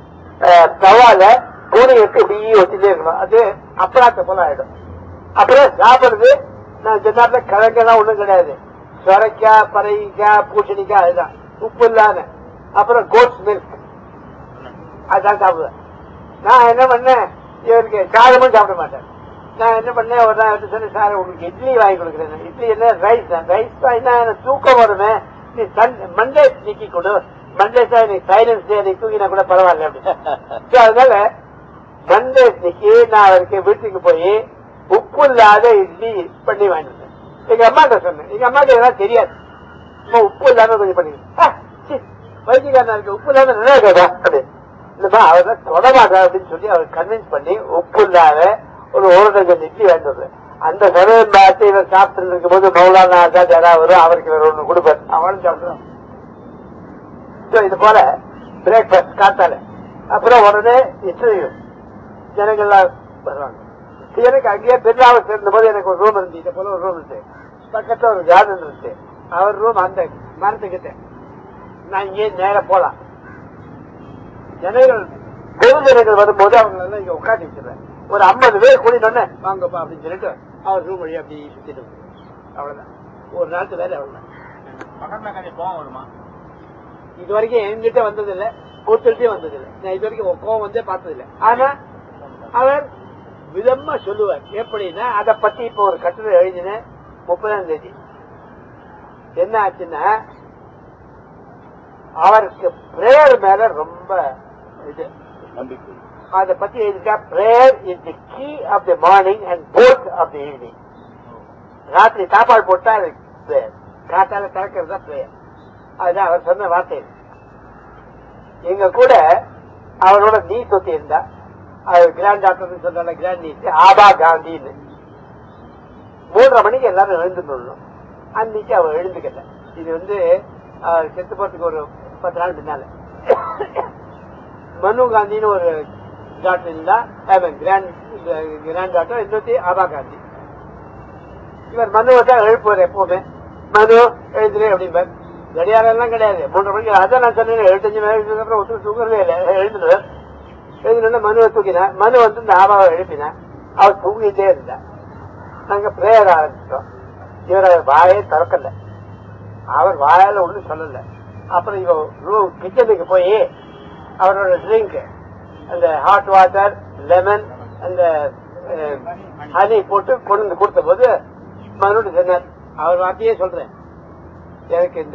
A: தவால பூனை எடுத்து இப்படி வச்சுட்டே இருக்கணும் அது அப்பளாத்த போல ஆயிடும் அப்புறம் சாப்பிடுறது நான் சொன்னாப்ல கிழங்கெல்லாம் ஒண்ணும் கிடையாது சொரைக்காய் பறைக்காய் பூசணிக்காய் அதுதான் உப்பு இல்லாம அப்புறம் கோட்ஸ் மில்க் அதுதான் சாப்பிடுவேன் நான் என்ன பண்ணேன் இவருக்கு சாதமும் சாப்பிட மாட்டேன் நான் என்ன பண்ணேன் ஒரு நாள் வந்து சொன்னேன் சார் உங்களுக்கு இட்லி வாங்கி கொடுக்குறேன் இட்லி என்ன ரைஸ் தான் ரைஸ் தான் என்ன எனக்கு தூக்கம் வருமே நீ சன் மண்டே நிக்கி கொடு மண்டே சார் நீ சைலன்ஸ் டே நீ தூங்கினா கூட பரவாயில்ல அப்படின்னு So, அதனால மண்டே நிக்கி நான் அவருக்கு வீட்டுக்கு போய் உப்பு இல்லாத இட்லி பண்ணி வாங்கிட்டேன் எங்க அம்மாட்ட சொன்னேன் எங்க அம்மாட்ட இதெல்லாம் தெரியாது அம்மா உப்பு இல்லாம கொஞ்சம் பண்ணிக்கிறேன் வைத்தியக்காரனா இருக்கு உப்பு இல்லாம நல்லா இருக்கா அப்படி இல்லப்பா அவர் தொட மாட்டார் அப்படின்னு சொல்லி அவர் கன்வின்ஸ் பண்ணி உப்பு இல்லாத ஒரு ஒரு டஜன் இட்லி வாங்கிட்டு அந்த சமயம் பார்த்து இவர் சாப்பிட்டு இருக்கும் போது மௌலானா ஆசாத் யாராவது வரும் அவருக்கு வேற ஒண்ணு கொடுப்பார் அவனும் சாப்பிடுறான் So, இது போல பிரேக்ஃபாஸ்ட் காத்தால அப்புறம் உடனே இன்டர்வியூ ஜனங்கள்லாம் வருவாங்க எனக்கு அங்கேயே பெருநாளை சேர்ந்த போது எனக்கு ஒரு ரூம் இருந்துச்சு இதை போல ஒரு ரூம் இருந்துச்சு பக்கத்துல ஒரு கார்டன் இருந்துச்சு அவர் ரூம் அந்த மரத்துக்கிட்ட நான் இங்கே நேர போலாம் ஜனங்கள் பொது ஜனங்கள் வரும்போது அவங்க எல்லாம் இங்க உட்காந்து வச்சிருவேன் ஒரு ஐம்பது பேர் கூடினோடனே வாங்கப்பா அப்படின்னு சொல்லிட்டு அவர் ரூம் வழியா அப்படி சுத்திட்டு வருவார். அவ்வளவுதான் ஒரு நாட்டு வேலை அவ்வளவுதான்
B: மகாத்மா காந்தி கோவம் வருமா
A: இது வரைக்கும் என்கிட்ட வந்தது இல்ல ஒருத்தருக்கே வந்தது இல்ல நான் இது வரைக்கும் கோவம் வந்தே பார்த்தது இல்ல ஆனா அவர் விதமா சொல்லுவார் எப்படின்னா அத பத்தி இப்ப ஒரு கட்டுரை எழுதினேன் முப்பதாம் தேதி என்ன ஆச்சுன்னா அவருக்கு பிரேயர் மேல ரொம்ப இது
B: நம்பிக்கை
A: அதை பத்தி எழுதிக்கா prayer is the key of the morning and bolt of the evening ராத்திரி சாப்பாடு போட்டா அது பிரேயர் காத்தால திறக்கிறது தான் பிரேயர் அதுதான் அவர் சொன்ன வார்த்தை இது. எங்க கூட அவரோட நீ சொத்தி இருந்தா அவர் கிராண்ட் டாக்டர் சொன்ன கிராண்ட் நீ ஆபா காந்தின்னு மூன்றரை மணிக்கு எல்லாரும் எழுந்துடணும் அன்னைக்கு அவர் எழுந்துக்கல இது வந்து அவர் செத்து போறதுக்கு ஒரு பத்து நாள் பின்னால மனு காந்தின்னு ஒரு டாக்டர் இருந்தா கிராண்ட் கிராண்ட் டாக்டர் இன்னொத்தி ஆபா காந்தி இவர் மனுவை தான் எழுப்புவார் எப்பவுமே மனு எழுதுறே அப்படிம்பார் கடியாரம் எல்லாம் கிடையாது மூன்றரை மணிக்கு அதான் நான் சொன்னேன் எழுபத்தஞ்சு மணி அப்புறம் ஒருத்தர் தூங்குறதே இல்லை எழுதுனவர் எழுதுனா மனுவை தூக்கினேன் மனு வந்து இந்த ஆபாவை எழுப்பினேன் அவர் தூங்கிட்டே இருந்தா நாங்க பிரேயர் ஆரம்பிச்சோம் இவர் வாயே திறக்கல அவர் வாயால ஒண்ணும் சொல்லல அப்புறம் இவ ரூம் கிச்சனுக்கு போய் அவரோட ட்ரிங்க் அந்த ஹாட் வாட்டர் லெமன் அந்த ஹனி போட்டு கொண்டு வந்து கொடுத்த போது மறுபடியும் சொன்னார் அவர் வார்த்தையே சொல்றேன் எனக்கு இந்த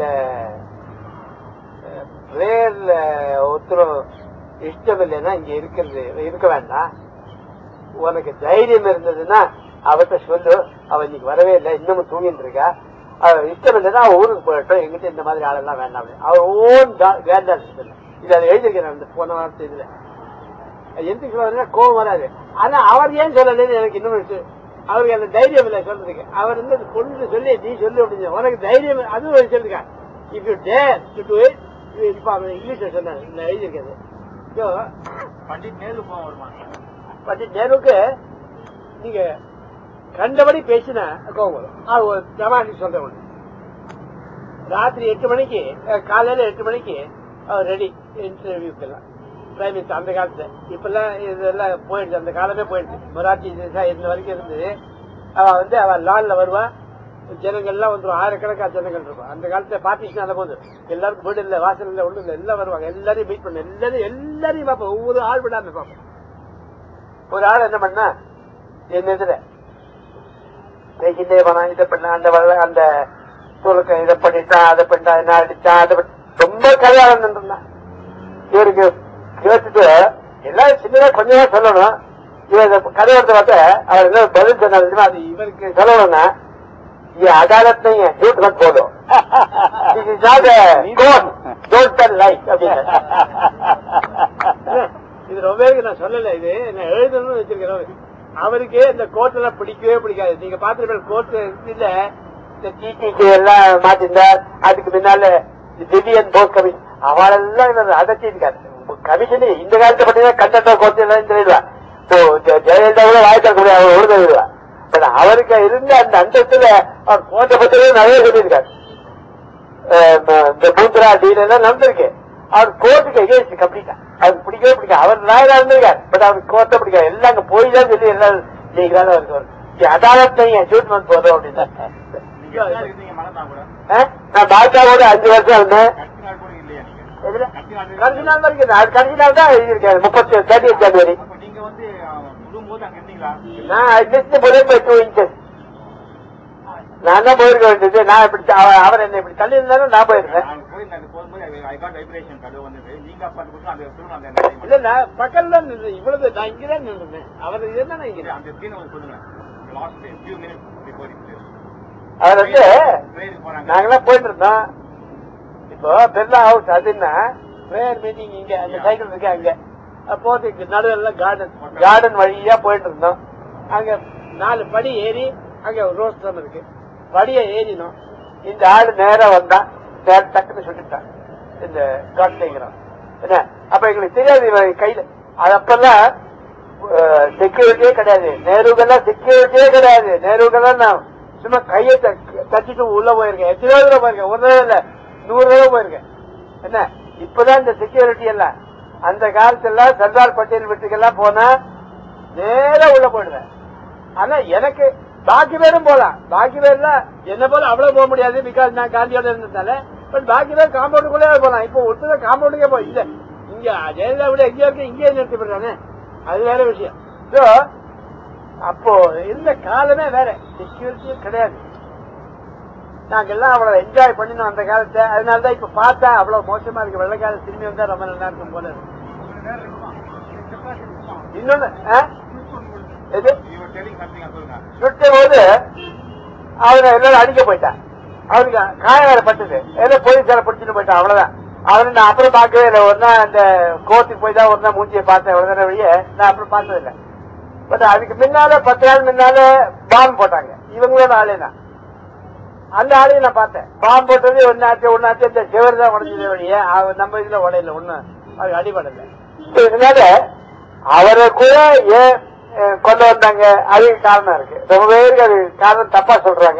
A: பிரேயர்ல ஒருத்தரும் இஷ்டம் இல்லைன்னா இங்க இருக்கிறது இருக்க வேண்டாம் உனக்கு தைரியம் இருந்ததுன்னா அவர்கிட்ட சொல்லு அவ இன்னைக்கு வரவே இல்லை இன்னமும் தூங்கிட்டு இருக்கா அவ இஷ்டம் இல்லைன்னா அவ ஊருக்கு போயிட்டோம் எங்கிட்ட இந்த மாதிரி ஆளெல்லாம் வேண்டாம் அப்படின்னு. அவர் ஓன் வேண்டாம் இது அதை எழுதியிருக்கிறேன் அந்த போன வாரத்தை இதுல எந்த சொல்றாருன்னா கோவம் வராது ஆனா அவர் ஏன் சொல்லலன்னு எனக்கு இன்னும் இருக்கு. அவருக்கு அந்த தைரியம் இல்லை சொல்றதுக்கு அவர் வந்து அந்த பொண்ணு சொல்லி நீ சொல்லு அப்படின்னு உனக்கு தைரியம் அதுவும் சொல்லிருக்கா if you dare to do it இப்ப அவர் இங்கிலீஷ்ல சொன்னார் இந்த எழுதியிருக்கிறது So,
B: பண்டிட் நேரு போக வருமா
A: பண்டிட் நேருக்கு நீங்க கண்டபடி பேசினா கோவம் வரும் அது ஒரு ஜமானி சொல்ற ஒண்ணு ராத்திரி எட்டு மணிக்கு அஹ், காலையில எட்டு மணிக்கு அவர் ரெடி இன்டர்வியூக்கெல்லாம் பிரைம் மினிஸ்டர் அந்த காலத்துல இப்பெல்லாம் இதெல்லாம் போயிடுச்சு அந்த காலமே போயிடுச்சு மொரார்ஜி தேசாய் இருந்த வரைக்கும் இருந்து அவ வந்து அவ லான்ல வருவா ஜனங்கள்லாம் வந்துடும் ஆயிரக்கணக்கா ஜனங்கள் இருக்கும் அந்த காலத்துல பாத்தீங்கன்னா அந்த போது எல்லாருக்கும் வீடு இல்ல வாசல் இல்ல ஒண்ணு இல்ல எல்லாம் வருவாங்க எல்லாரையும் மீட் பண்ண எல்லாரும் எல்லாரையும் பார்ப்போம் ஒவ்வொரு ஆள் விடாம பார்ப்போம் ஒரு ஆள் என்ன பண்ணா என் எதிர பேசிட்டே போனா இதை பண்ண அந்த வள்ள அந்த துலுக்க இதை பண்ணிட்டான் அதை பண்ணிட்டான் என்ன அடிச்சான் அதை பண்ணி- ரொம்ப கல்யாணம் இருந்தான் இவருக்கு கேட்டுட்டு எல்லாரும் சின்னதா கொஞ்சமா சொல்லணும் இவர் இந்த கதை எடுத்து பார்த்த அவர் என்ன பதில் சொன்னார் தெரியுமா? அது இவருக்கு சொல்லணும்னா ये अदालत नहीं है झूठ मत बोलो this is not court don't tell like இது ரொம்ப பேருக்கு நான் சொல்லல இது நான் எழுதணும்னு வச்சிருக்கிறேன் அவருக்கு இந்த கோர்ட் எல்லாம் பிடிக்கவே பிடிக்காது நீங்க பாத்துருப்பீங்க கோர்ட் இல்ல இந்த டிடிக்கு எல்லாம் மாத்திருந்தார் அதுக்கு பின்னால திவ்யன் போர்ட் கமிஷன் அவளெல்லாம் இவர் அதட்டிருக்காரு கமிஷன் இந்த காலத்தை பத்தி கண்டக்டர் கோர்ட் எல்லாம் தெரியுதா இப்போ ஜெ- ஜெயலலிதா கூட வாய்க்க முடியாது அவர் ஒழுங்குவா பட் அவருக்கு இருந்த அந்த அந்தத்துல அவர் கோர்ட்டை பத்தியே நிறைய சொல்லியிருக்காரு அஹ் ம- இந்த பூத்ரா டீல் எல்லாம் நடந்திருக்கு அவர் கோர்ட்டுக்கு எகேன்ஸ்ட் கம்ப்ளீட்டா அவருக்கு பிடிக்கவே பிடிக்காது அவர் லாயரா இருந்திருக்காரு பட் அவருக்கு கோர்ட்டை பிடிக்காது எல்லாம் அங்க போய் தான் சொல்லி எல்லாம் லீகலான இருக்கு அதாலத் நீங்க ஷூட் மந்த் போதும் அப்படின்னு
B: நீங்க எத்தனை நாள் இருந்தீங்க மகன் கூட
A: அஹ்? நான் பாஜகவோட அஞ்சு வருஷம் இருந்தேன்
B: கட்சி நாள் கூட இல்லையா நீங்க
A: எதுல?
B: கட்சி நாள்
A: கடைசி நாள் வரைக்கும் தான். அது கடைசி நாள் தான் எழுதியிருக்கேன் முப்பத்தி தேர்ட்டி ஜனவரி
B: அப்ப நீங்க வந்து விடும்போது அங்க இருந்தீங்களா
A: நான் ஜஸ்ட் புரியும் டூ இன்ச்சஸ் நான் தான் போயிருக்க வேண்டியது நான் இப்படி அவ- அவர் என்ன இப்படி தள்ளி இருந்தாலும் நான் போயிருந்தேன்
B: நான் போய் நான் போகும்போது ஐ காட் வைப்ரேஷன் கதவு வந்தது நீங்க அப்ப அந்த புத்தகம் அந்த திரும்ப அந்த அந்த
A: இல்ல நான் பக்கத்துல நின்று இவ்வளவு நான் இங்கதான் நின்றுனேன் அவர் இருந்தா நான் இங்க
B: இது அந்த சீன் வந்து சொல்லுங்க last few minutes before it
A: அவர் வந்து
B: ட்ரெயின் போறாங்க
A: நாங்கெல்லாம் போயிட்டு இருந்தோம் இப்போ பெர்லா ஹவுஸ் அதுன்னா பிரேயர் மீட்டிங் இங்க அந்த சைக்கிள் இருக்கு அங்க அப்ப போறதுக்கு நடுவில் கார்டன் கார்டன் வழியா போயிட்டு இருந்தோம் அங்க நாலு படி ஏறி அங்க ஒரு ரோஸ் ட்ரம் இருக்கு படியை ஏறினோம் இந்த ஆளு நேரா வந்தான் நேர டக்குன்னு சுட்டுட்டான் இந்த காட்லிங்கிறோம் என்ன அப்ப எங்களுக்கு தெரியாது இவன் கையில அது அப்பெல்லாம் செக்யூரிட்டியே கிடையாது நேருக்கெல்லாம் செக்யூரிட்டியே கிடையாது நேருக்கெல்லாம் நான் சும்மா கையை த- தட்டிட்டு உள்ள போயிருக்கேன் எத்தனை தடவை போயிருக்கேன் ஒரு தடவை இல்ல நூறு தடவை போயிருக்கேன் என்ன இப்பதான் இந்த செக்யூரிட்டி எல்லாம் அந்த காலத்துல சர்தார் பட்டேல் வீட்டுக்கெல்லாம் போனா நேரா உள்ள போயிடுவேன் ஆனா எனக்கு பாக்கி பேரும் போலாம் பாக்கி பேர்ல என்ன போல அவ்வளவு போக முடியாது பிகாஸ் நான் காந்தியோட இருந்ததால பட் பாக்கி பேர் காம்பவுண்டுக்குள்ளே போலாம் இப்போ ஒருத்தர் காம்பவுண்டுக்கே போய் இல்ல இங்க ஜெயலலிதா விட எங்கேயோ இருக்கு இங்கே நிறுத்தி போடுறானே அது வேற விஷயம் சோ அப்போ இருந்த காலமே வேற செக்யூரிட்டியும் கிடையாது நாங்கெல்லாம் அவ்வளவு என்ஜாய் பண்ணினோம் அந்த காலத்தை அதனாலதான் இப்ப பார்த்தா அவ்வளவு மோசமா இருக்கு வெள்ளக்காலம் திரும்பி வந்தா ரொம்ப நல்லா இருக்கும் போல இருக்கு. இன்னொன்னு ஆ? எது சுட்ட போது அவனை எல்லாரும் அடிக்க போயிட்டான் அவனுக்கு காயம் வேற பட்டது ஏதோ போலீஸார பிடிச்சிட்டு போயிட்டான் அவ்வளவுதான் அவனை நான் அப்புறம் பார்க்கவே இல்லை ஒரு நாள் அந்த கோர்ட்டுக்கு போய் தான் ஒரு நாள் மூஞ்சியை பார்த்தேன் அவ்வளவுதான வழிய நான் அப்புறம் பார்த்தது இல்லை பட் அதுக்கு முன்னால பத்து நாள் முன்னால பாம்பு போட்டாங்க இவங்களோட ஆளே தான் அந்த ஆளையும் நான் பார்த்தேன் பாம்பு போட்டது ஒன்னாச்சு ஒன்னாச்சு இந்த சிவர் தான் உடஞ்சது வழிய அவ- நம்ம இதுல உடையில ஒண்ணு அது அடிபடல இதனால அவரை கூட ஏன் அஹ், கொண்டு வந்தாங்க அதுக்கு காரணம் இருக்கு ரொம்ப பேருக்கு அது காரணம் தப்பா சொல்றாங்க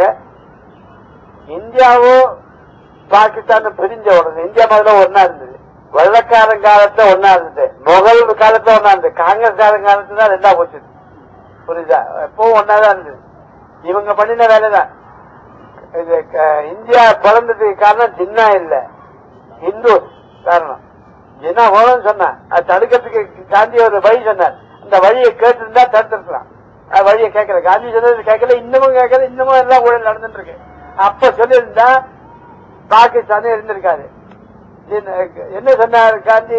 A: இந்தியாவும் பாகிஸ்தானும் பிரிஞ்ச உடனே இந்தியா முதல்ல ஒன்னா இருந்தது வெள்ளக்காரன் காலத்துல ஒன்னா இருந்தது முகல் காலத்துல ஒன்னா இருந்தது காங்கிரஸ் காரன் காலத்துல தான் ரெண்டா போச்சு புரியுதா எப்பவும் ஒன்னாதான் இருந்தது இவங்க பண்ணின வேலை தான் இது க- இந்தியா பிறந்ததுக்கு காரணம் ஜின்னா இல்ல இந்து காரணம் ஜின்னா வேணும்னு சொன்னா அது தடுக்கிறதுக்கு காந்தி ஒரு வழி சொன்னார் அந்த வழியை கேட்டிருந்தா தடுத்துருக்கலாம் அது வழியை கேட்கல காந்தி சொன்னது கேட்கல இன்னமும் கேட்கல இன்னமும் எல்லாம் ஊழல் நடந்துட்டு இருக்கு அப்ப சொல்லியிருந்தா பாகிஸ்தானே இருந்திருக்காது ஜின்னா- என்ன சொன்னார் காந்தி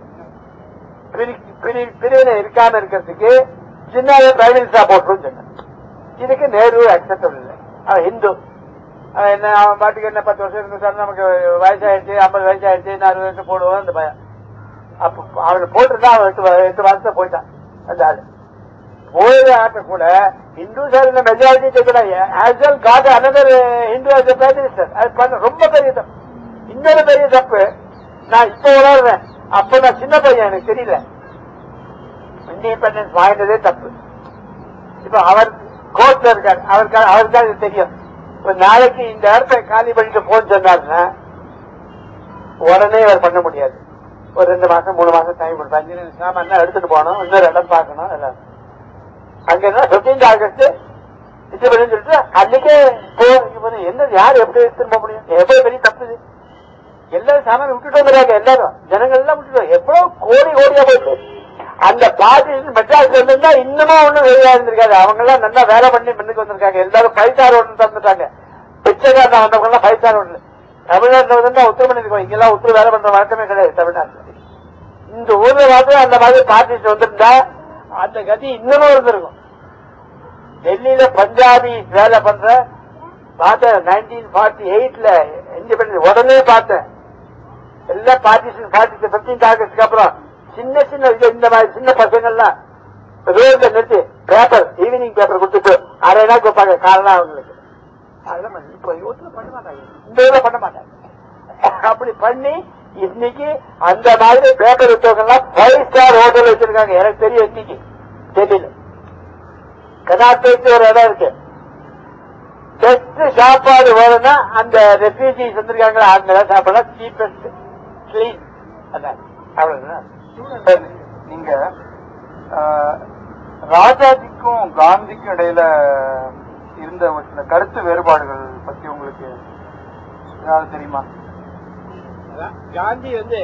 A: பிரி- பிரி- பிரிவினை இருக்காம இருக்கிறதுக்கு சின்னாவே பிரைம் மினிஸ்டரா போட்டுரும் சொன்னார் இதுக்கு நேரு அக்செப்டபிள் இல்லை அவன் ஹிந்து அவன் என்ன அவன் பாட்டுக்கு என்ன பத்து வருஷம் இருந்தா நமக்கு வயசாயிடுச்சு ஐம்பது வயசாயிடுச்சு நான் அறுபது வருஷம் போடுவோம் அந்த பையன் அப்ப அவனை போட்டுருந்தா அவன் எட்டு வ- எட்டு வருஷத்தை போயிட்டான் அந்த ஆளு போயது ஆட்ட கூட இந்து சார் இந்த மெஜாரிட்டி கேட்கலாம் as well got another Hindu as a prime minister அது பண்ண ரொம்ப பெரிய தப்பு இன்னொரு பெரிய தப்பு நான் இப்ப உணர்றேன் அப்ப நான் சின்ன பையன் எனக்கு தெரியல இண்டிபெண்டன்ஸ் வாங்கினதே தப்பு இப்ப அவர் கோர்ட்ல இருக்காரு அவருக்கு அவருக்கு அது தெரியும் இப்ப நாளைக்கு இந்த இடத்த காலி பண்ணிட்டு போன்னு சொன்னாருன்னா உடனே அவர் பண்ண முடியாது ஒரு ரெண்டு மாசம் மூணு மாசம் டைம் கொடுப்பா இன்ஜினியர் சாமான் எடுத்துட்டு போகணும் இன்னொரு இடம் பார்க்கணும் எல்லாம் அங்க என்ன பிப்டீன்த் ஆகஸ்ட் இது பண்ணி சொல்லிட்டு அன்னைக்கே போ இவரு என்ன யார் எப்படி எடுத்துட்டு போக முடியும் எவ்வளவு பெரிய தப்பு இது எல்லாரும் சாமான் விட்டுட்டு வந்துடுறாங்க எல்லாரும் ஜனங்கள் எல்லாம் விட்டுட்டு எவ்வளவு கோடி கோடியா போயிட்டு அந்த பார்ட்டி மெட்ராஸ்ல இருந்தா இன்னமும் ஒண்ணும் வெளியா இருந்திருக்காது அவங்க எல்லாம் நல்லா வேலை பண்ணி முன்னுக்கு வந்திருக்காங்க எல்லாரும் ஃபைவ் ஸ்டார் ஹோட்டல் தந்துட்டாங்க பிச்சைக்காரன் வந்தவங்க எல்லாம் ஃபைவ் ஸ்டார் ஹோட்டல் தமிழ்நாட்டுல வந்து உத்தரவு பண்ணிருக்கோம் இங்கெல்லாம் உத்தரவு வேலை பண்ற வழக்கமே கிடையாது தமிழ்நாட்டுல இந்த ஊர்ல வந்து அந்த மாதிரி பார்ட்டிஸ் வந்திருந்தா அந்த கதி இன்னமும் இருந்திருக்கும் டெல்லியில பஞ்சாபி வேலை பண்ற பார்த்தேன் நைன்டீன் ஃபார்ட்டி எயிட்ல இண்டிபெண்டன்ஸ் உடனே பார்த்தேன் எல்லா பார்ட்டிஷன் ஃபார்ட்டி பிப்டீன் ஆகஸ்டுக்கு அப்புறம் சின்ன சின்ன இது இந்த மாதிரி சின்ன பசங்கள்லாம் ரோட்ல நிறுத்தி பேப்பர் ஈவினிங் பேப்பர் கொடுத்துட்டு அரை நாள் கொடுப்பாங்க காரணம் அவங்களுக்கு அதெல்லாம் பண்ணி- இப்ப யூத்ல பண்ண மாட்டாங்க இந்த ஊர்ல பண்ண மாட்டாங்க அப்படி பண்ணி இன்னைக்கு அந்த மாதிரி பேப்பர் வித்தவங்க எல்லாம் ஃபைவ் ஸ்டார் ஹோட்டல் வச்சிருக்காங்க எனக்கு தெரியும் இன்னைக்கு டெல்லியில கதாபேச்சு ஒரு இடம் இருக்கு பெஸ்ட் சாப்பாடு வேணும்னா அந்த ரெஃப்யூஜிஸ் வந்திருக்காங்களா அந்த இடம் சாப்பிடலாம் சீப்பஸ்ட் கிளீன் அதான் அவ்வளவுதான்
B: சரி, நீங்க ஆஹ், ராஜாஜிக்கும் காந்திக்கும் இடையில இருந்த ஒரு சில கருத்து வேறுபாடுகள் பத்தி உங்களுக்கு ஏதாவது தெரியுமா
A: அதான் காந்தி வந்து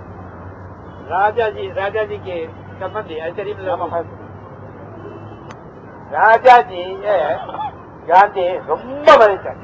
A: ராஜாஜி ராஜாஜிக்கு சம்பந்தி அது தெரியுமில்ல ராஜாஜி காந்தி ரொம்ப மதித்தார்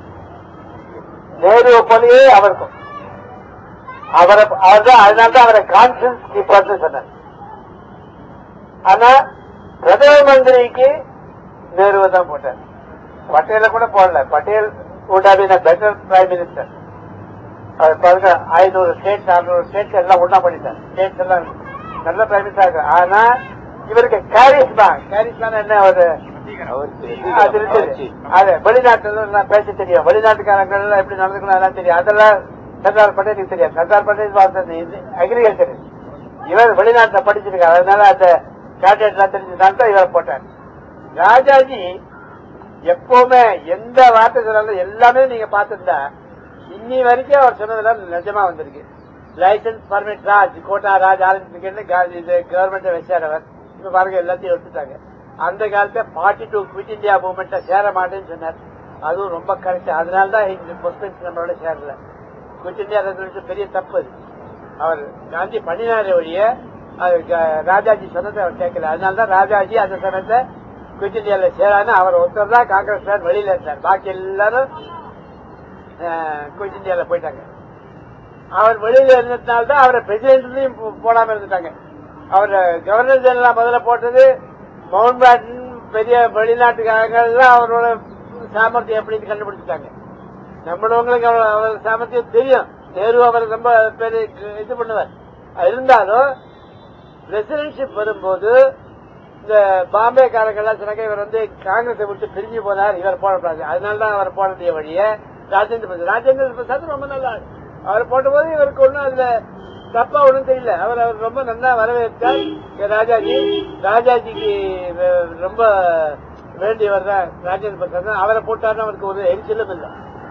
A: நேரு போலயே அவருக்கும் அவரை அவர் தான் அதனால்தான் அவரை கான்பிடன்ஸ் கீப்பர்னு சொன்னார் ஆனா பிரதம மந்திரிக்கு நேருவை தான் போட்டார் பட்டேல கூட போடல Patel would have been a better prime minister அவர் பாருங்க ஐநூறு ஸ்டேட்ஸ் அறுநூறு ஸ்டேட்ஸ் எல்லாம் ஒண்ணா பண்ணிட்டார் ஸ்டேட்ஸ் எல்லாம் நல்ல பிரைம் மினிஸ்டர் இருக்கு ஆனா இவருக்கு கேரிஸ்மா கேரிஸ்மா என்ன ஒரு அது இருக்குது அது வெளிநாட்டுல எல்லாம் பேச தெரியும் வெளிநாட்டுக்காரங்க எல்லாம் எப்படி நடந்துக்கணும் அதெல்லாம் தெரியும் அதெல்லாம் சர்தார் பட்டேலுக்கு தெரியும் சர்தார் பட்டேல் பார்த்தது அக்ரிகல்ச்சர் இவர் வெளிநாட்டுல படிச்சிருக்காரு அதனால அந்த சார்ட்டர்ட் எல்லாம் தெரிஞ்சதுனால தான் இவரை போட்டார் ராஜாஜி எப்பவுமே எந்த வார்த்தை சொன்னாலும் எல்லாமே நீங்க பார்த்திருந்தா இன்னி வரைக்கும் அவர் சொன்னதெல்லாம் நிஜமா வந்திருக்கு licence permit raj quota raj ஆரம்பிச்சுன்னு இது கவர்மெண்ட் வச்சார் அவர் இப்ப பாருங்க எல்லாத்தையும் எடுத்துட்டாங்க அந்த காலத்துல பார்ட்டி டூ குவிட் இந்தியா மூவ்மெண்ட்ல சேர மாட்டேன்னு சொன்னார் அதுவும் ரொம்ப கரெக்ட் அதனால தான் இந்த முஸ்லிம்ஸ் நம்மளோட சேரல குவிட் இந்தியா ரெசல்யூஷன் பெரிய தப்பு அது அவர் காந்தி பண்ணினாரே ஒழிய அது க- ராஜாஜி சொன்னதை அவர் கேட்கல அதனாலதான் ராஜாஜி அந்த சமயத்தை குவிட் இந்தியால சேரான்னு அவர் ஒருத்தர் தான் காங்கிரஸ் வெளியில இருந்தார் பாக்கி எல்லாரும் குவிட் இந்தியால போயிட்டாங்க அவர் வெளியில இருந்ததுனால தான் அவரை பிரசிடென்ட்லயும் போடாம இருந்துட்டாங்க அவர் கவர்னர் ஜெனரலா முதல்ல போட்டது மவுண்ட் பேட்டன் பெரிய வெளிநாட்டுக்காரங்கள்லாம் அவரோட சாமர்த்தியம் எப்படின்னு கண்டுபிடிச்சிட்டாங்க நம்மளவங்களுக்கு அவ்வளவு அவர் சாமர்த்தியம் தெரியும் நேரு அவர் ரொம்ப பெரிய இது பண்ணுவார் இருந்தாலும் ரெசிடென்ஷிப் வரும்போது இந்த பாம்பே காரங்கெல்லாம் சொன்னாங்க இவர் வந்து காங்கிரஸை விட்டு பிரிஞ்சு போனார் இவர் போடக்கூடாது அதனால தான் அவர் போனதைய வழிய ராஜேந்திர பிரசாத் ராஜேந்திர பிரசாத் ரொம்ப நல்ல ஆள் அவர் போட்டபோது இவருக்கு ஒன்றும் அதுல தப்பா ஒன்றும் தெரியல அவர் அவர் ரொம்ப நல்லா வரவேற்றார் இங்க ராஜாஜி ராஜாஜிக்கு வெ- ரொம்ப வேண்டியவர் தான் ராஜேந்திர பிரசாத் தான். அவரை போட்டாருன்னு அவருக்கு ஒரு எரிச்சலும் இல்லை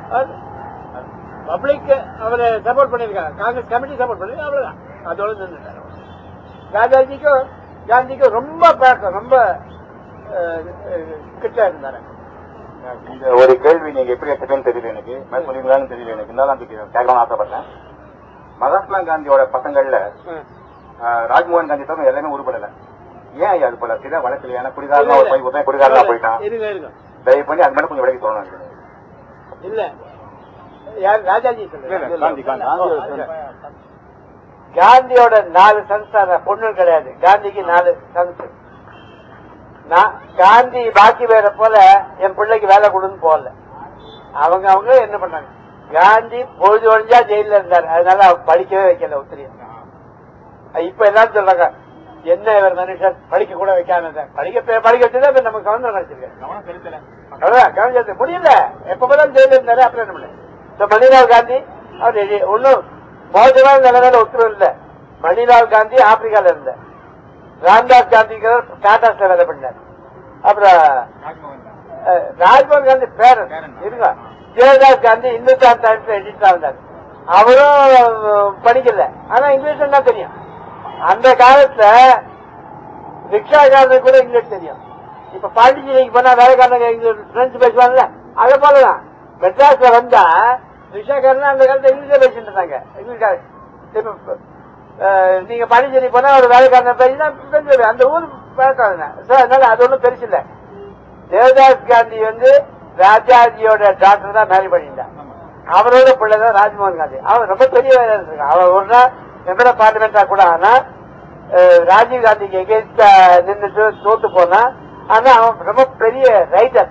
A: பப்ளிக் அவரை சப்போர்ட் பண்ணிருக்காங்க காங்கிரஸ் கமிட்டி சப்போர்ட் பண்ணி அவ்வளவுதான் அதோட நின்றுட்டார் ராஜாஜிக்கும் காந்திக்கும் ரொம்ப பழக்கம் ரொம்ப அஹ், அஹ், கிட்ட இருந்தாரு
B: இந்த ஒரு கேள்வி நீங்க எப்படி எடுத்துட்டேன்னு தெரியல எனக்கு நான் சொல்லுவீங்களான்னு தெரியல எனக்கு இருந்தாலும் அந்த கேட்கலாம்னு ஆசைப்பட்டேன் மகாத்மா காந்தியோட பசங்கள்ல ஆஹ், ராஜ்மோகன் காந்தி தவிர எல்லாமே உருப்படல ஏன் ஐயா அது போல சரியா வழக்கில் ஏன்னா குடிகாரனா ஒரு பையன் ஒருத்தன் குடிகாரனா போயிட்டான்
A: இருங்க இருங்க
B: தயவு பண்ணி அது மட்டும் கொஞ்சம் விலகி சொல்லணும் எனக்கு.
A: இல்ல யார் ராஜாஜி
B: இல்ல, இல்ல, காந்தி, காந்தி.
A: சொல்லுங்க காந்தியோட நாலு சன்ஸ் பொண்ணு கிடையாது காந்திக்கு நாலு சன்ஸ் நான் காந்தி பாக்கி வேற போல என் பிள்ளைக்கு வேலை கொடுன்னு போகல அவங்க அவங்க என்ன பண்ணாங்க காந்தி பொழுது ஒழிஞ்சா ஜெயில இருந்தார் அதனால அவர் படிக்கவே வைக்கல உத்திரியம் இப்ப எல்லாரும் சொல்றாங்க என்ன இவர் மனுஷன் படிக்க கூட வைக்காம இருந்தார். படிக்க படிக்க வச்சதே இப்ப நமக்கு சுதந்திரம் கிடைச்சிருக்காரு
B: கவனம் செலுத்தல
A: அவ்வளவுதான் கவனிச்சது முடியல எப்ப பார்த்தாலும் ஜெயில இருந்தாரு அப்புறம் என்ன பண்ண So, மணிலால் காந்தி அவர் எ- ஒண்ணும் மோசமான நிலைமையில உத்தரவு இல்ல மணிலால் காந்தி ஆப்பிரிக்கால இருந்தார் ராம்தாஸ் காந்திங்கிறவர் டாடாஸ்ல வேலை பண்ணார் அப்புறம் அஹ், ராஜ்மோகன் காந்தி பேரன்
B: பேரன்.
A: இருங்க ஜெயதாஸ் காந்தி இந்துஸ்தான் டைம்ஸ்ல எடிட்டரா இருந்தார் அவரும் அஹ், படிக்கல ஆனா இங்கிலீஷ் தான் தெரியும் அந்த காலத்துல ரிக்ஷாக்காரனுக்கு கூட இங்கிலீஷ் தெரியும் இப்ப பாண்டிச்சேரிக்கு போனா வேலைக்காரங்க இங்கிலீஷ் பிரெஞ்சு பேசுவாங்கல்ல அதே போலதான் மெட்ராஸ்ல வந்தா ரிக்ஷாக்காரன் அந்த காலத்துல இங்கிலீஷ்ல பேசிட்டு இருந்தாங்க இங்கிலீஷ் இப்ப அஹ், நீங்க பாண்டிச்சேரி போனா ஒரு வேலைக்காரன் பேசினா பிரெஞ்சு அந்த ஊர் வேலைக்காரன் So, அதனால அது ஒண்ணும் பெருசு இல்ல தேவதாஸ் காந்தி வந்து ராஜாஜியோட டாக்டர் தான் மேரி பண்ணியிருந்தார் அவரோட பிள்ளை தான் ராஜ்மோகன் காந்தி அவன் ரொம்ப பெரிய வேலை இருக்கான் அவன் ஒரு நாள் மெம்பர் ஆஃப் பார்லிமெண்டா கூட ஆனா அஹ், ராஜீவ் காந்திக்கு எகேன்ஸ்டா நின்றுட்டு தோத்து போனா ஆனா அவன் ரொம்ப பெரிய ரைட்டர்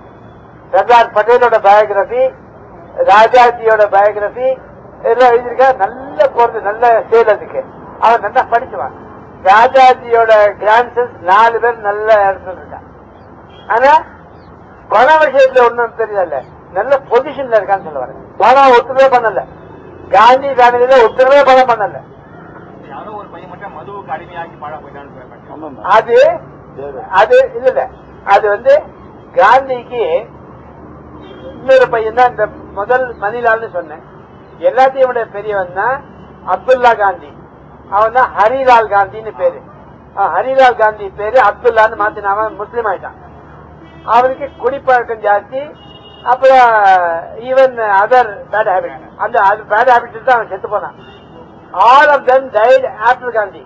A: சர்தார் பட்டேலோட பயோகிராபி ராஜாஜியோட பயோகிராபி எல்லாம் எழுதியிருக்கா நல்ல போறது நல்ல சேல் அதுக்கு அவன் நல்லா படிச்சுவான் ராஜாஜியோட கிராண்ட்சன்ஸ் நாலு பேர் நல்ல இடத்துல இருக்கான் ஆனா பண விஷயத்துல ஒண்ணும் தெரியல நல்ல பொசிஷன்ல இருக்கான்னு சொல்ல வரேன் பணம் ஒத்துமே பண்ணல காந்தி ஃபேமிலியில ஒத்துமே பணம் பண்ணல
B: யாரோ ஒரு பையன் மட்டும் மதுவுக்கு அடிமையாகி பாழா போயிட்டான்னு
A: அது அது இல்ல இல்ல அது வந்து காந்திக்கு இன்னொரு பையன் தான் இந்த முதல் மணிலால்னு சொன்னேன் எல்லாத்தையும் விட பெரியவன் தான் அப்துல்லா காந்தி அவன் தான் ஹரிலால் காந்தின்னு பேரு அவன் ஹரிலால் காந்தி பேரு அப்துல்லான்னு மாத்தின அவன் முஸ்லீம் ஆயிட்டான் அவனுக்கு குடிப்பழக்கம் ஜாஸ்தி அப்புறம் ஈவன் அதர் பேட் ஹேபிட் அந்த பேட் ஹேபிட் தான் அவன் செத்து போனான் all of them died after Gandhi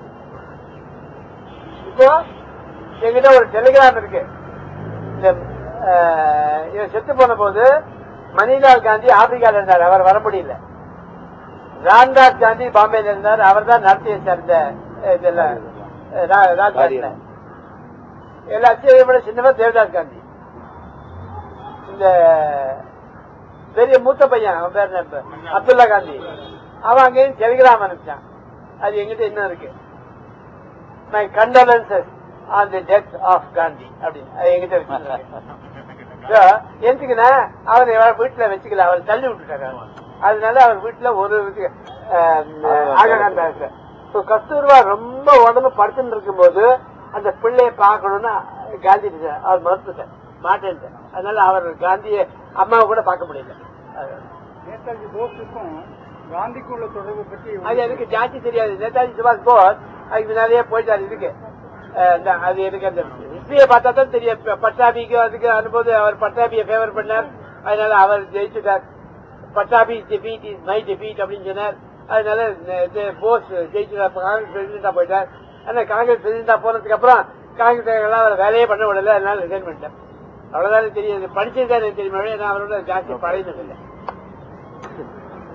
A: இப்போ என்கிட்ட ஒரு டெலிகிராம் இருக்கு இந்த அஹ், இவன் செத்து போன போது மணிலால் காந்தி ஆப்பிரிக்கால இருந்தார் அவர் வர முடியல ராம்தாஸ் காந்தி பாம்பேல இருந்தார் அவர் தான் நடத்தி வச்சார் இந்த அஹ், இதெல்லாம் அஹ், ரா- ராஜ்காட்ல எல்லாத்தையும் விட சின்னவர் தேவதாஸ் காந்தி இந்த பெரிய மூத்த பையன் அவன் பேர் என்ன? அப்துல்லா காந்தி அவன் அங்கேயும் டெலிகிராம் அனுப்பிச்சான் அது எங்கிட்ட இன்னும் இருக்கு my condolences on the death of Gandhi அப்படின்னு அது எங்கிட்ட வச்சிருக்கேன் So, எதுக்குன்னா அவர் இவர் வீட்டுல வச்சுக்கல அவர் தள்ளி விட்டுட்டாரு அதனால அவர் வீட்டுல ஒரு இது, அஹ், ஆககாந்தா இருக்கு So, கஸ்தூர்பா ரொம்ப உடம்பு படுத்துட்டு இருக்கும்போது அந்த பிள்ளைய பார்க்கணும்னு காந்தி கிட்ட அவர் மறுத்துட்டார் மாட்டேன் அதனால அவர் காந்திய அம்மாவை கூட பார்க்க முடியல அது-
C: நேதாஜி போஸுக்கும் காந்திக்கும் உள்ள தொடர்பு பற்றி
A: அது எனக்கு ஜாஸ்தி தெரியாது நேதாஜி சுபாஷ் போஸ் அதுக்கு முன்னாடியே போயிட்டாரு இதுக்கு அஹ் இந்த- அது எனக்கு அந்த ஹிஸ்டரியை பார்த்தா தான் தெரியும் இப்ப பட்டாபிக்கு அதுக்கு அனுபவம் அவர் பட்டாபியை ஃபேவர் பண்ணார் அதனால அவர் ஜெயிச்சுட்டார் Pattabhi defeat is my defeat அப்படின்னு சொன்னார் அதனால இந்த- இது போஸ் ஜெயிச்சுட்டார் காங்கிரஸ் பிரசிடண்டா போயிட்டார் ஆனா காங்கிரஸ் பிரசிடண்டா போனதுக்கு அப்புறம் காங்கிரஸ் எல்லாம் அவர் வேலையே பண்ண விடல அதனால ரிசைன் பண்ணிட்டார் அவ்வளவுதான் தெரியும் படிச்சிருக்காரு தெரியுமா ஏன்னா அவரோட ஜாஸ்தி பழகினது இல்லை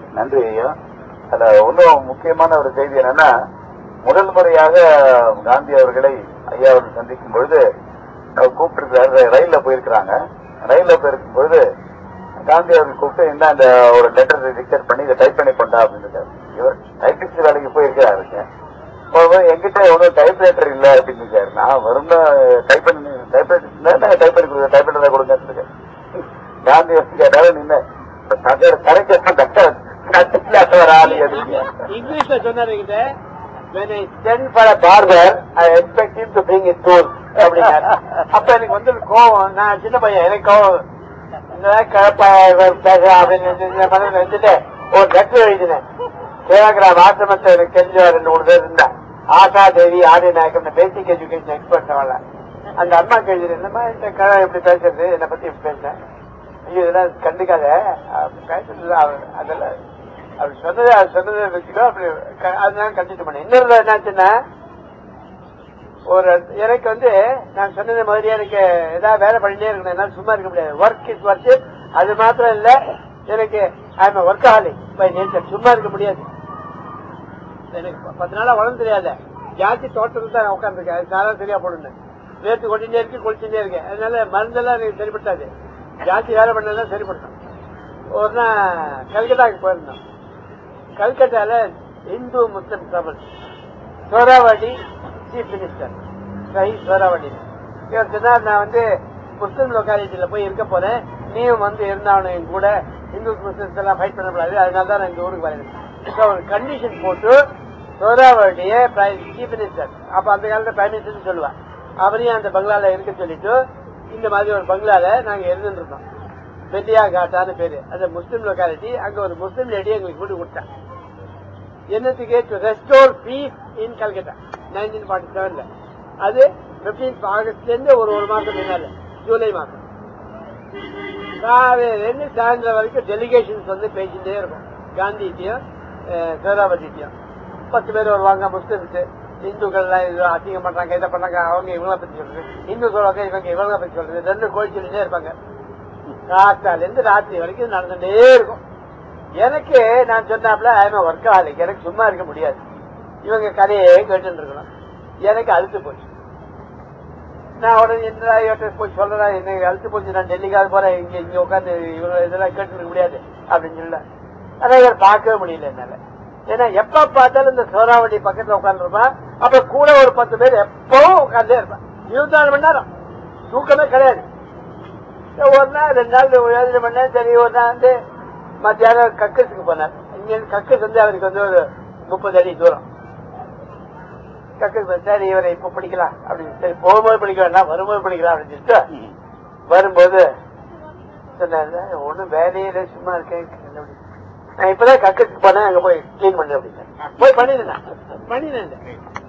B: நன்றி ஐயா அதுல இன்னும் முக்கியமான ஒரு செய்தி என்னன்னா முதல் முறையாக காந்தி அவர்களை ஐயா அவர்கள் சந்திக்கும் பொழுது அவர் கூப்பிட்டு ரயில்ல போயிருக்கிறாங்க ரயில்ல போயிருக்கும் பொழுது காந்தி அவர்கள் கூப்பிட்டு என்ன அந்த ஒரு லெட்டர் டிக்டேட் பண்ணி இதை டைப் பண்ணி கொண்டா அப்படின்னு இருக்காரு இவர் டைபிஸ்ட் வேலைக்கு போயிருக்கிறாருங்க போகும்போது என்கிட்ட ஒன்றும் டைப்ரைட்டர் இல்ல அப்படின்னு இருக்காரு நான் வரும் டைப் பண்ணி டைப்ரைட்டர் டைப் பண்ணி கொடுங்க டைப்ரைட்டர் கொடுங்கன்னு இருக்கேன் காந்தி வந்து கேட்டாலும் நின்று கரைக்க கட்டில ஒரு ஆளு எதுக்கு
A: இங்கிலீஷ்ல சொன்னாரு என்கிட்ட when I send for a barber, I expect him to bring his tools. அப்படின்னாரு. அப்ப எனக்கு வந்து கோவம் நான் சின்ன பையன் எனக்கு கோவம் இந்த கழப்பா பேச அப்படின்னு இந்த மனதில் இருந்துட்டு ஒரு லெட்டர் எழுதினேன் சேவாகிராம் ஆசிரமத்தை எனக்கு தெரிஞ்ச ரெண்டு மூணு பேர் இருந்தா Asha Devi Adi Nayakam basic education expert அவள அந்த அம்மாக்கு எழுதினேன் இந்த மாதிரி இந்த கழகம் எப்படி பேசுறது என்னை பத்தி இப்படி பேசுறேன் ஐயோ இதெல்லாம் கண்டுக்காத அப்படி பேசுறது அவர் அதெல்லாம் அவர் சொன்னது அவர் சொன்னதை வச்சுக்கோ அப்படி க- அதனால கண்டினியூ பண்ணேன் இன்னொரு என்னாச்சுன்னா ஒரு எனக்கு வந்து நான் சொன்னது மாதிரியே எனக்கு ஏதாவது வேலை பண்ணிட்டே இருக்கணும் என்னால சும்மா இருக்க முடியாது ஒர்க் இஸ் ஒர்க் அது மாத்திரம் இல்ல எனக்கு I'm workaholic by nature சும்மா இருக்க முடியாது எனக்கு ப- பத்து நாளா உடம்பு தெரியாத ஜாஸ்தி தோட்டத்துக்கு தான் உட்காந்துருக்கேன் அது சாரா சரியா போடணும் வேர்த்து கொட்டிட்டே இருக்கு குளிச்சுட்டே இருக்கேன் அதனால மருந்தெல்லாம் எனக்கு சரிப்பட்டாது ஜாஸ்தி வேலை பண்ணதான் சரிப்பட்டோம் ஒரு நாள் கல்கட்டாக்கு போயிருந்தோம் கல்கட்டால இந்து முஸ்லிம் சபல் சோராவாடி சீஃப் மினிஸ்டர் சஹி சோராவாடி இவர் சொன்னார் நான் வந்து முஸ்லிம் லொக்காலிட்டியில போய் இருக்க போறேன் நீயும் வந்து இருந்தாவணும் என் கூட இந்து முஸ்லிம்ஸ் எல்லாம் ஃபைட் பண்ணக்கூடாது அதனால தான் நான் இந்த ஊருக்கு வரேன் So, ஒரு கண்டிஷன் போட்டு சோராவாடிய சீஃப் மினிஸ்டர் அப்ப அந்த காலத்துல பிரைம் மினிஸ்டர் சொல்லுவேன் அவரையும் அந்த பங்களால இருக்க சொல்லிட்டு இந்த மாதிரி ஒரு பங்களால நாங்க இருந்துட்டு இருந்தோம் பெல்லியா காட்டான்னு பேரு அந்த முஸ்லிம் லொக்காலிட்டி அங்க ஒரு முஸ்லிம் லேடி எங்களுக்கு வீடு கொடுத்தாங்க என்னத்துக்கு to restore peace in Calcutta nineteen forty செவன்ல அது பிப்டீன்த் ஆகஸ்ட்ல இருந்து ஒரு ஒரு மாசம் முன்னால ஜூலை மாசம் காலையில இருந்து சாயந்தரம் வரைக்கும் டெலிகேஷன்ஸ் வந்து பேசிட்டே இருக்கும் காந்திகிட்டையும் சேராபதிட்டையும் பத்து பேர் வருவாங்க முஸ்லிம்ஸ் இந்துக்கள் எல்லாம் இது அசிங்கம் பண்றாங்க இதை பண்றாங்க அவங்க இவங்கள பத்தி சொல்றது இந்து சொல்றாங்க இவங்க இவங்கள பத்தி சொல்றது ரெண்டு கோயில் சொல்லிட்டே இருப்பாங்க காத்தால இருந்து ராத்திரி வரைக்கும் நடந்துட்டே இருக்கும் எனக்கு நான் சொன்னாப்ல ஐம ஒர்க் ஆகலைக்கு எனக்கு சும்மா இருக்க முடியாது இவங்க கதையே கேட்டு இருக்கணும் எனக்கு அழுத்து போச்சு நான் உடனே என்ன இவர்கிட்ட போய் சொல்றேன் என்ன அழுத்து போச்சு நான் டெல்லிக்காவது போறேன் இங்க இங்க உட்காந்து இவங்க இதெல்லாம் கேட்டு இருக்க முடியாது அப்படின்னு சொல்ல ஆனா இவர் பார்க்கவே முடியல என்னால ஏன்னா எப்ப பார்த்தாலும் இந்த சோறாவளி பக்கத்துல உட்காந்துருப்பான் அப்ப கூட ஒரு பத்து பேர் எப்பவும் உட்கார்ந்தே இருப்பான் இருபத்தி நாலு மணி நேரம் தூக்கமே கிடையாது ஒரு நாள் ரெண்டு நாள் ஏழு மணி நேரம் சரி ஒரு நாள் வந்து மத்தியானம் கக்கஸுக்கு போனார் இங்க இருந்து கக்கஸ் வந்து அவருக்கு வந்து ஒரு முப்பது அடி தூரம் கக்கஸ் போய், சரி இவரை இப்ப படிக்கலாம் அப்படின்னு சரி போகும்போது படிக்க வேண்டாம் வரும்போது படிக்கலாம் அப்படின்னு சொல்லிட்டு வரும்போது சொன்னாரு ஒண்ணும் வேலையில சும்மா இருக்கேன் அப்படி. நான் இப்பதான் கக்கஸுக்கு போனேன் அங்க போய் கிளீன் பண்ணு அப்படின்னு போய் பண்ணிருந்தேன் பண்ணினேன்